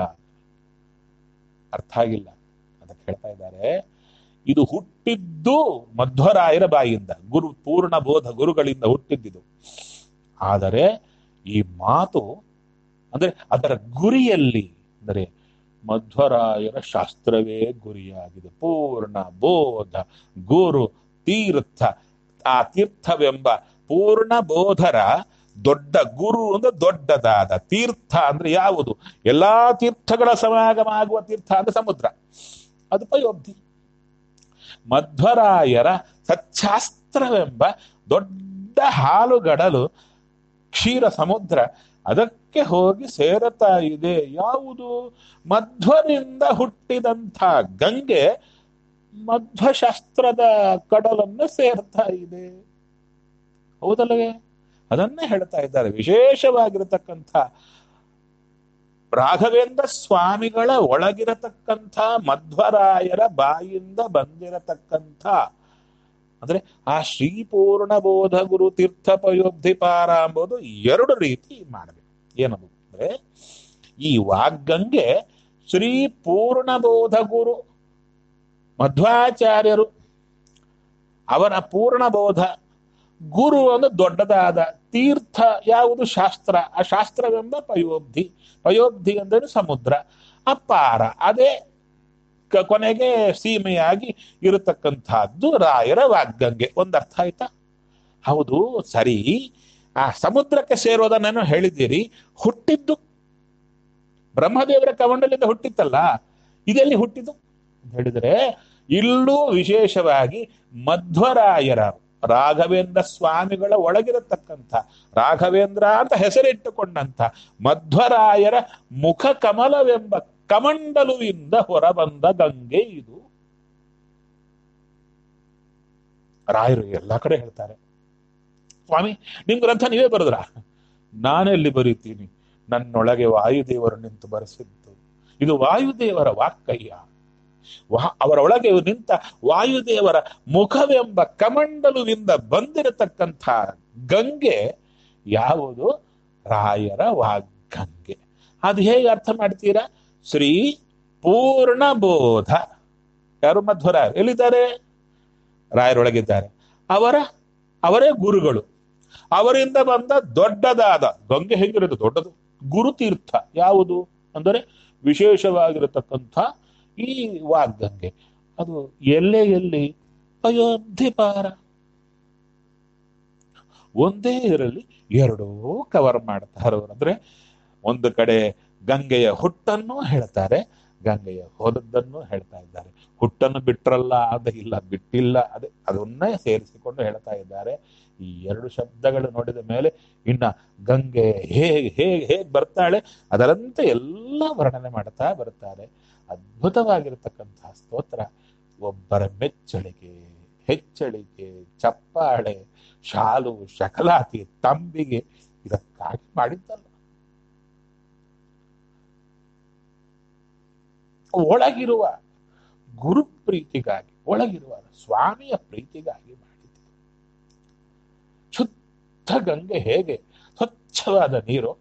ಅರ್ಥ ಆಗಿಲ್ಲ ಅದಕ್ಕೆ ಹೇಳ್ತಾ ಇದ್ದಾರೆ ಇದು ಹುಟ್ಟಿದ್ದು ಮಧ್ವರಾಯರ ಬಾಯಿಂದ ಗುರು ಪೂರ್ಣ ಬೋಧ ಗುರುಗಳಿಂದ ಹುಟ್ಟಿದ್ದಿದು ಆದರೆ ಈ ಮಾತು ಅಂದ್ರೆ ಅದರ ಗುರಿಯಲ್ಲಿ ಅಂದರೆ ಮಧ್ವರಾಯರ ಶಾಸ್ತ್ರವೇ ಗುರಿಯಾಗಿದೆ ಪೂರ್ಣ ಬೋಧ ಗುರು ತೀರ್ಥ ಆ ತೀರ್ಥವೆಂಬ ಪೂರ್ಣ ಬೋಧರ ದೊಡ್ಡ ಗುರು ಅಂದ್ರೆ ದೊಡ್ಡದಾದ ತೀರ್ಥ ಅಂದ್ರೆ ಯಾವುದು ಎಲ್ಲಾ ತೀರ್ಥಗಳ ಸಮಾಗಮ ಆಗುವ ತೀರ್ಥ ಅಂದ್ರೆ ಸಮುದ್ರ ಅದು ಪಯೋಬ್ಧಿ ಮಧ್ವರಾಯರ ಸಚ್ಚಾಸ್ತ್ರವೆಂಬ ದೊಡ್ಡ ಹಾಲುಗಡಲು ಕ್ಷೀರ ಸಮುದ್ರ ಅದಕ್ಕೆ ಹೋಗಿ ಸೇರತಾ ಇದೆ ಯಾವುದು ಮಧ್ವರಿಂದ ಹುಟ್ಟಿದಂಥ ಗಂಗೆ ಮಧ್ವಶಾಸ್ತ್ರದ ಕಡಲನ್ನು ಸೇರ್ತಾ ಇದೆ ಹೌದಲ್ಲವೇ ಅದನ್ನೇ ಹೇಳ್ತಾ ಇದ್ದಾರೆ ವಿಶೇಷವಾಗಿರತಕ್ಕಂಥ ರಾಘವೇಂದ್ರ ಸ್ವಾಮಿಗಳ ಒಳಗಿರತಕ್ಕಂಥ ಮಧ್ವರಾಯರ ಬಾಯಿಂದ ಬಂದಿರತಕ್ಕಂಥ ಅಂದ್ರೆ ಆ ಶ್ರೀಪೂರ್ಣ ಬೋಧ ಗುರು ತೀರ್ಥ ಪಯೋಬ್ಧಿಪಾರ ಎಂಬುದು ಎರಡು ರೀತಿ ಮಾಡಬೇಕು ಏನದು ಅಂದ್ರೆ ಈ ವಾಗ್ಗಂಗೆ ಶ್ರೀ ಪೂರ್ಣ ಬೋಧ ಗುರು ಮಧ್ವಾಚಾರ್ಯರು ಅವರ ಪೂರ್ಣ ಬೋಧ ಗುರು ಅಂದ್ರೆ ದೊಡ್ಡದಾದ ತೀರ್ಥ ಯಾವುದು ಶಾಸ್ತ್ರ ಆ ಶಾಸ್ತ್ರವೆಂಬ ಪಯೋಬ್ಧಿ ಪಯೋಬ್ಧಿ ಅಂದ್ರೆ ಸಮುದ್ರ ಅಪಾರ ಅದೇ ಕ- ಕೊನೆಗೆ ಸೀಮೆಯಾಗಿ ಇರತಕ್ಕಂಥದ್ದು ರಾಯರ ವಾಗ್ಗಂಗೆ ಒಂದು ಅರ್ಥ ಆಯ್ತಾ ಹೌದು ಸರಿ ಆ ಸಮುದ್ರಕ್ಕೆ ಸೇರೋದನ್ನೇನೋ ಹೇಳಿದ್ದೀರಿ ಹುಟ್ಟಿದ್ದು ಬ್ರಹ್ಮದೇವರ ಕವಂಡಲಿಂದ ಹುಟ್ಟಿತ್ತಲ್ಲ ಇದೆಲ್ಲಿ ಹುಟ್ಟಿದ್ದು ಅಂತ ಹೇಳಿದ್ರೆ ಇಲ್ಲೂ ವಿಶೇಷವಾಗಿ ಮಧ್ವರಾಯರ ರಾಘವೇಂದ್ರ ಸ್ವಾಮಿಗಳ ಒಳಗಿರತಕ್ಕಂಥ ರಾಘವೇಂದ್ರ ಅಂತ ಹೆಸರಿಟ್ಟುಕೊಂಡಂಥ ಮಧ್ವರಾಯರ ಮುಖ ಕಮಲವೆಂಬ ಕಮಂಡಲುವಿಂದ ಹೊರಬಂದ ಗಂಗೆ ಇದು ರಾಯರು ಎಲ್ಲಾ ಕಡೆ ಹೇಳ್ತಾರೆ ಸ್ವಾಮಿ ನಿಮ್ ಗ್ರಂಥ ನೀವೇ ಬರೆದ್ರ ನಾನೆಲ್ಲಿ ಬರೀತೀನಿ ನನ್ನೊಳಗೆ ವಾಯುದೇವರು ನಿಂತು ಬರೆಸಿದ್ದು ಇದು ವಾಯುದೇವರ ವಾಕ್ಕಯ್ಯ ವಾ ಅವರ ಒಳಗೆ ನಿಂತ ವಾಯುದೇವರ ಮುಖವೆಂಬ ಕಮಂಡಲುವಿಂದ ಬಂದಿರತಕ್ಕಂಥ ಗಂಗೆ ಯಾವುದು ರಾಯರ ವಾಗ್ಗಂಗೆ ಅದು ಹೇಗೆ ಅರ್ಥ ಮಾಡ್ತೀರಾ ಶ್ರೀ ಪೂರ್ಣ ಬೋಧ ಯಾರು ಮಧ್ವರ ಎಲ್ಲಿದ್ದಾರೆ ರಾಯರೊಳಗಿದ್ದಾರೆ ಅವರ ಅವರೇ ಗುರುಗಳು ಅವರಿಂದ ಬಂದ ದೊಡ್ಡದಾದ ಗಂಗೆ ಹೆಂಗಿರೋದು ದೊಡ್ಡದು ಗುರುತೀರ್ಥ ಯಾವುದು ಅಂದರೆ ವಿಶೇಷವಾಗಿರತಕ್ಕಂಥ ಈ ವಾಗ್ಗಂಗೆ ಅದು ಎಲ್ಲೇ ಎಲ್ಲಿ ಅಯೋಧ್ಯಪಾರ ಒಂದೇ ಇದರಲ್ಲಿ ಎರಡೂ ಕವರ್ ಮಾಡ್ತಾರೆ ಅವರು ಅಂದ್ರೆ ಒಂದು ಕಡೆ ಗಂಗೆಯ ಹುಟ್ಟನ್ನು ಹೇಳ್ತಾರೆ ಗಂಗೆಯ ಹೋದದ್ದನ್ನು ಹೇಳ್ತಾ ಇದ್ದಾರೆ ಹುಟ್ಟನ್ನು ಬಿಟ್ರಲ್ಲ ಅದ ಇಲ್ಲ ಬಿಟ್ಟಿಲ್ಲ ಅದೇ ಅದನ್ನೇ ಸೇರಿಸಿಕೊಂಡು ಹೇಳ್ತಾ ಇದ್ದಾರೆ ಈ ಎರಡು ಶಬ್ದಗಳು ನೋಡಿದ ಮೇಲೆ ಇನ್ನ ಗಂಗೆ ಹೇಗೆ ಹೇಗೆ ಹೇಗೆ ಬರ್ತಾಳೆ ಅದರಂತೆ ಎಲ್ಲ ವರ್ಣನೆ ಮಾಡ್ತಾ ಬರ್ತಾರೆ ಅದ್ಭುತವಾಗಿರತಕ್ಕಂತಹ ಸ್ತೋತ್ರ ಒಬ್ಬರ ಮೆಚ್ಚಳಿಕೆ ಹೆಚ್ಚಳಿಕೆ ಚಪ್ಪಾಳೆ ಶಾಲು ಶಕಲಾತಿ ತಂಬಿಗೆ ಇದಕ್ಕಾಗಿ ಮಾಡಿದ್ದಲ್ಲ ಒಳಗಿರುವ ಗುರು ಪ್ರೀತಿಗಾಗಿ ಒಳಗಿರುವ ಸ್ವಾಮಿಯ ಪ್ರೀತಿಗಾಗಿ ಮಾಡಿದ್ದು ಶುದ್ಧ ಗಂಗೆ ಹೇಗೆ ಸ್ವಚ್ಛವಾದ ನೀರು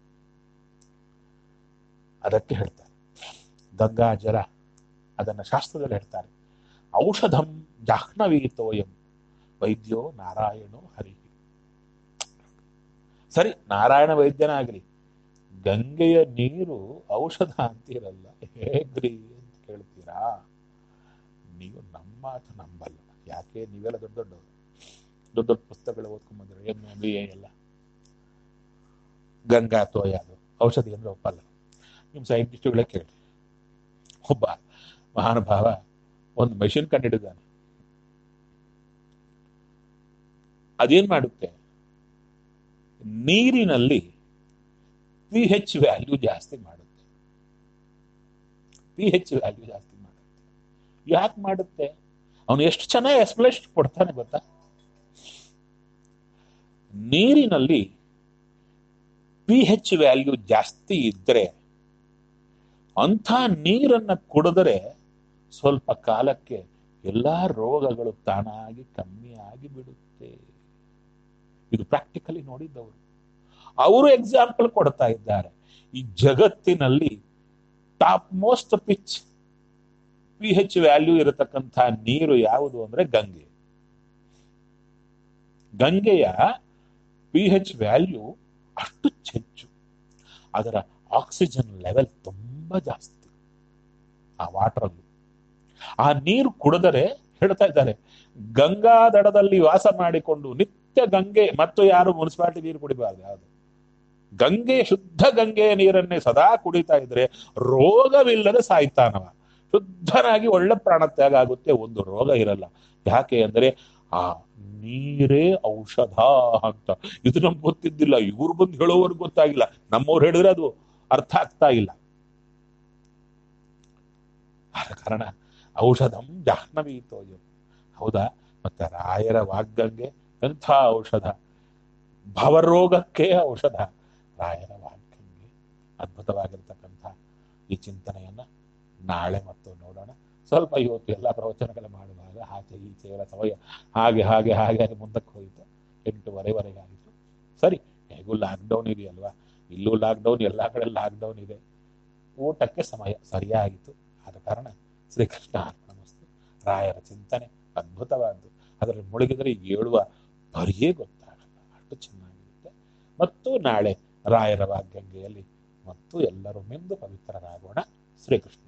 ಅದಕ್ಕೆ ಹೇಳ್ತಾರೆ ಗಂಗಾ ಜಲ ಅದನ್ನ ಶಾಸ್ತ್ರದಲ್ಲಿ ಹೇಳ್ತಾರೆ ಔಷಧಂ ಜಾಹ್ನವೀತೋಯಂ ವೈದ್ಯೋ ನಾರಾಯಣೋ ಹರಿ ಸರಿ ನಾರಾಯಣ ವೈದ್ಯನಾಗ್ರಿ ಗಂಗೆಯ ನೀರು ಔಷಧ ಅಂತೀರಲ್ಲ ಹೇಗ್ರಿ ಅಂತ ಕೇಳ್ತೀರಾ ನೀವು ನಮ್ಮ ಮಾತು ನಂಬಲ್ಲ ಯಾಕೆ ನೀವೆಲ್ಲ ದೊಡ್ಡ ದೊಡ್ಡ ದೊಡ್ಡ ದೊಡ್ಡ ಪುಸ್ತಕಗಳು ಓದ್ಕೊಂಡ್ ಬಂದ್ರೆ ಎಂ ಎ ಬಿ ಎ ಎಲ್ಲ ಗಂಗಾ ತೋಯ ಅದು ಔಷಧಿ ಅಂದ್ರೆ ಒಪ್ಪಲ್ಲ ನಿಮ್ಮ ಸೈಂಟಿಸ್ಟ್ಗಳೇ ಕೇಳಿ ಒಬ್ಬ ಮಹಾನುಭಾವ ಒಂದು ಮೆಷಿನ್ ಕಂಡಿಡಿದ್ದಾನೆ ಅದೇನ್ ಮಾಡುತ್ತೆ ನೀರಿನಲ್ಲಿ ಪಿ ಹೆಚ್ ವ್ಯಾಲ್ಯೂ ಜಾಸ್ತಿ ಮಾಡುತ್ತೆ ಪಿ ಹೆಚ್ ವ್ಯಾಲ್ಯೂ ಜಾಸ್ತಿ ಮಾಡುತ್ತೆ ಯಾಕೆ ಮಾಡುತ್ತೆ ಅವನು ಎಷ್ಟು ಚೆನ್ನಾಗಿ ಎಕ್ಸ್ಪ್ಲೇಷನ್ ಕೊಡ್ತಾನೆ ಗೊತ್ತಾ ನೀರಿನಲ್ಲಿ ಪಿ ಹೆಚ್ ವ್ಯಾಲ್ಯೂ ಜಾಸ್ತಿ ಇದ್ರೆ ಅಂಥ ನೀರನ್ನ ಕುಡಿದರೆ ಸ್ವಲ್ಪ ಕಾಲಕ್ಕೆ ಎಲ್ಲಾ ರೋಗಗಳು ತಾನಾಗಿ ಕಮ್ಮಿ ಆಗಿ ಬಿಡುತ್ತೆ ಇದು ಪ್ರಾಕ್ಟಿಕಲಿ ನೋಡಿದ್ದವರು ಅವರು ಎಕ್ಸಾಂಪಲ್ ಕೊಡ್ತಾ ಇದ್ದಾರೆ ಈ ಜಗತ್ತಿನಲ್ಲಿ top most pitch P H value ಇರತಕ್ಕಂಥ ನೀರು ಯಾವುದು ಅಂದ್ರೆ ಗಂಗೆ ಗಂಗೆಯ ಪಿ ಹೆಚ್ ವ್ಯಾಲ್ಯೂ ಅಷ್ಟು ಹೆಚ್ಚು ಅದರ ಆಕ್ಸಿಜನ್ ಲೆವೆಲ್ ತುಂಬಾ ಜಾಸ್ತಿ ಆ ವಾಟರ್ ಅಲ್ಲಿ ಆ ನೀರು ಕುಡಿದರೆ ಹೇಳ್ತಾ ಇದ್ದಾರೆ ಗಂಗಾ ದಡದಲ್ಲಿ ವಾಸ ಮಾಡಿಕೊಂಡು ನಿತ್ಯ ಗಂಗೆ ಮತ್ತು ಯಾರು ಮುನ್ಸಿಪಾಲಿಟಿ ನೀರು ಕುಡಿಬಾರ್ದು ಯಾವುದು ಗಂಗೆ ಶುದ್ಧ ಗಂಗೆಯ ನೀರನ್ನೇ ಸದಾ ಕುಡಿತಾ ಇದ್ರೆ ರೋಗವಿಲ್ಲದೆ ಸಾಯ್ತಾನವ ಶುದ್ಧನಾಗಿ ಒಳ್ಳೆ ಪ್ರಾಣತ್ಯಾಗ ಆಗುತ್ತೆ ಒಂದು ರೋಗ ಇರಲ್ಲ ಯಾಕೆ ಅಂದ್ರೆ ಆ ನೀರೇ ಔಷಧ ಅಂತ ಇದು ನಮ್ಗೆ ಗೊತ್ತಿದ್ದಿಲ್ಲ ಇವ್ರು ಬಂದು ಹೇಳೋವರೆಗೂ ಗೊತ್ತಾಗಿಲ್ಲ ನಮ್ಮವ್ರು ಹೇಳಿದ್ರೆ ಅದು ಅರ್ಥ ಆಗ್ತಾ ಇಲ್ಲ ಆದ ಕಾರಣ ಔಷಧಂ ಜಾಹ್ನವೀತೋಯಂ ಹೌದಾ ಮತ್ತೆ ರಾಯರ ವಾಗ್ಗಂಗೆ ಎಂಥ ಔಷಧ ಭವರೋಗಕ್ಕೆ ಔಷಧ ರಾಯರ ವಾಗ್ಗಂಗೆ ಅದ್ಭುತವಾಗಿರ್ತಕ್ಕಂಥ ಈ ಚಿಂತನೆಯನ್ನ ನಾಳೆ ಮತ್ತು ನೋಡೋಣ ಸ್ವಲ್ಪ ಇವತ್ತು ಎಲ್ಲ ಪ್ರವಚನಗಳು ಮಾಡುವಾಗ ಆಚೆ ಈಚೆ ಎಲ್ಲ ಸಮಯ ಹಾಗೆ ಹಾಗೆ ಹಾಗೆ ಹಾಗೆ ಮುಂದಕ್ಕೆ ಹೋಯಿತು ಎಂಟೂವರೆವರೆಗೆ ಆಯಿತು ಸರಿ ಹೇಗೂ ಲಾಕ್ಡೌನ್ ಇದೆಯಲ್ವಾ ಇಲ್ಲೂ ಲಾಕ್ಡೌನ್ ಎಲ್ಲ ಕಡೆ ಲಾಕ್ಡೌನ್ ಇದೆ ಊಟಕ್ಕೆ ಸಮಯ ಸರಿಯಾಗಿತ್ತು ಆದ ಕಾರಣ ಶ್ರೀಕೃಷ್ಣ ಅರ್ಪಣಮಸ್ತು ರಾಯರ ಚಿಂತನೆ ಅದ್ಭುತವಾದ್ದು ಅದರಲ್ಲಿ ಮುಳುಗಿದರೆ ಏಳುವ ಪರಿಯೇ ಗೊತ್ತಾಗಲ್ಲ ಅಷ್ಟು ಚೆನ್ನಾಗಿರುತ್ತೆ ಮತ್ತು ನಾಳೆ ರಾಯರ ವಾಗ್ಗಂಗೆಯಲ್ಲಿ ಮತ್ತು ಎಲ್ಲರೂ ಮಿಂದು ಪವಿತ್ರರಾಗೋಣ ಶ್ರೀಕೃಷ್ಣ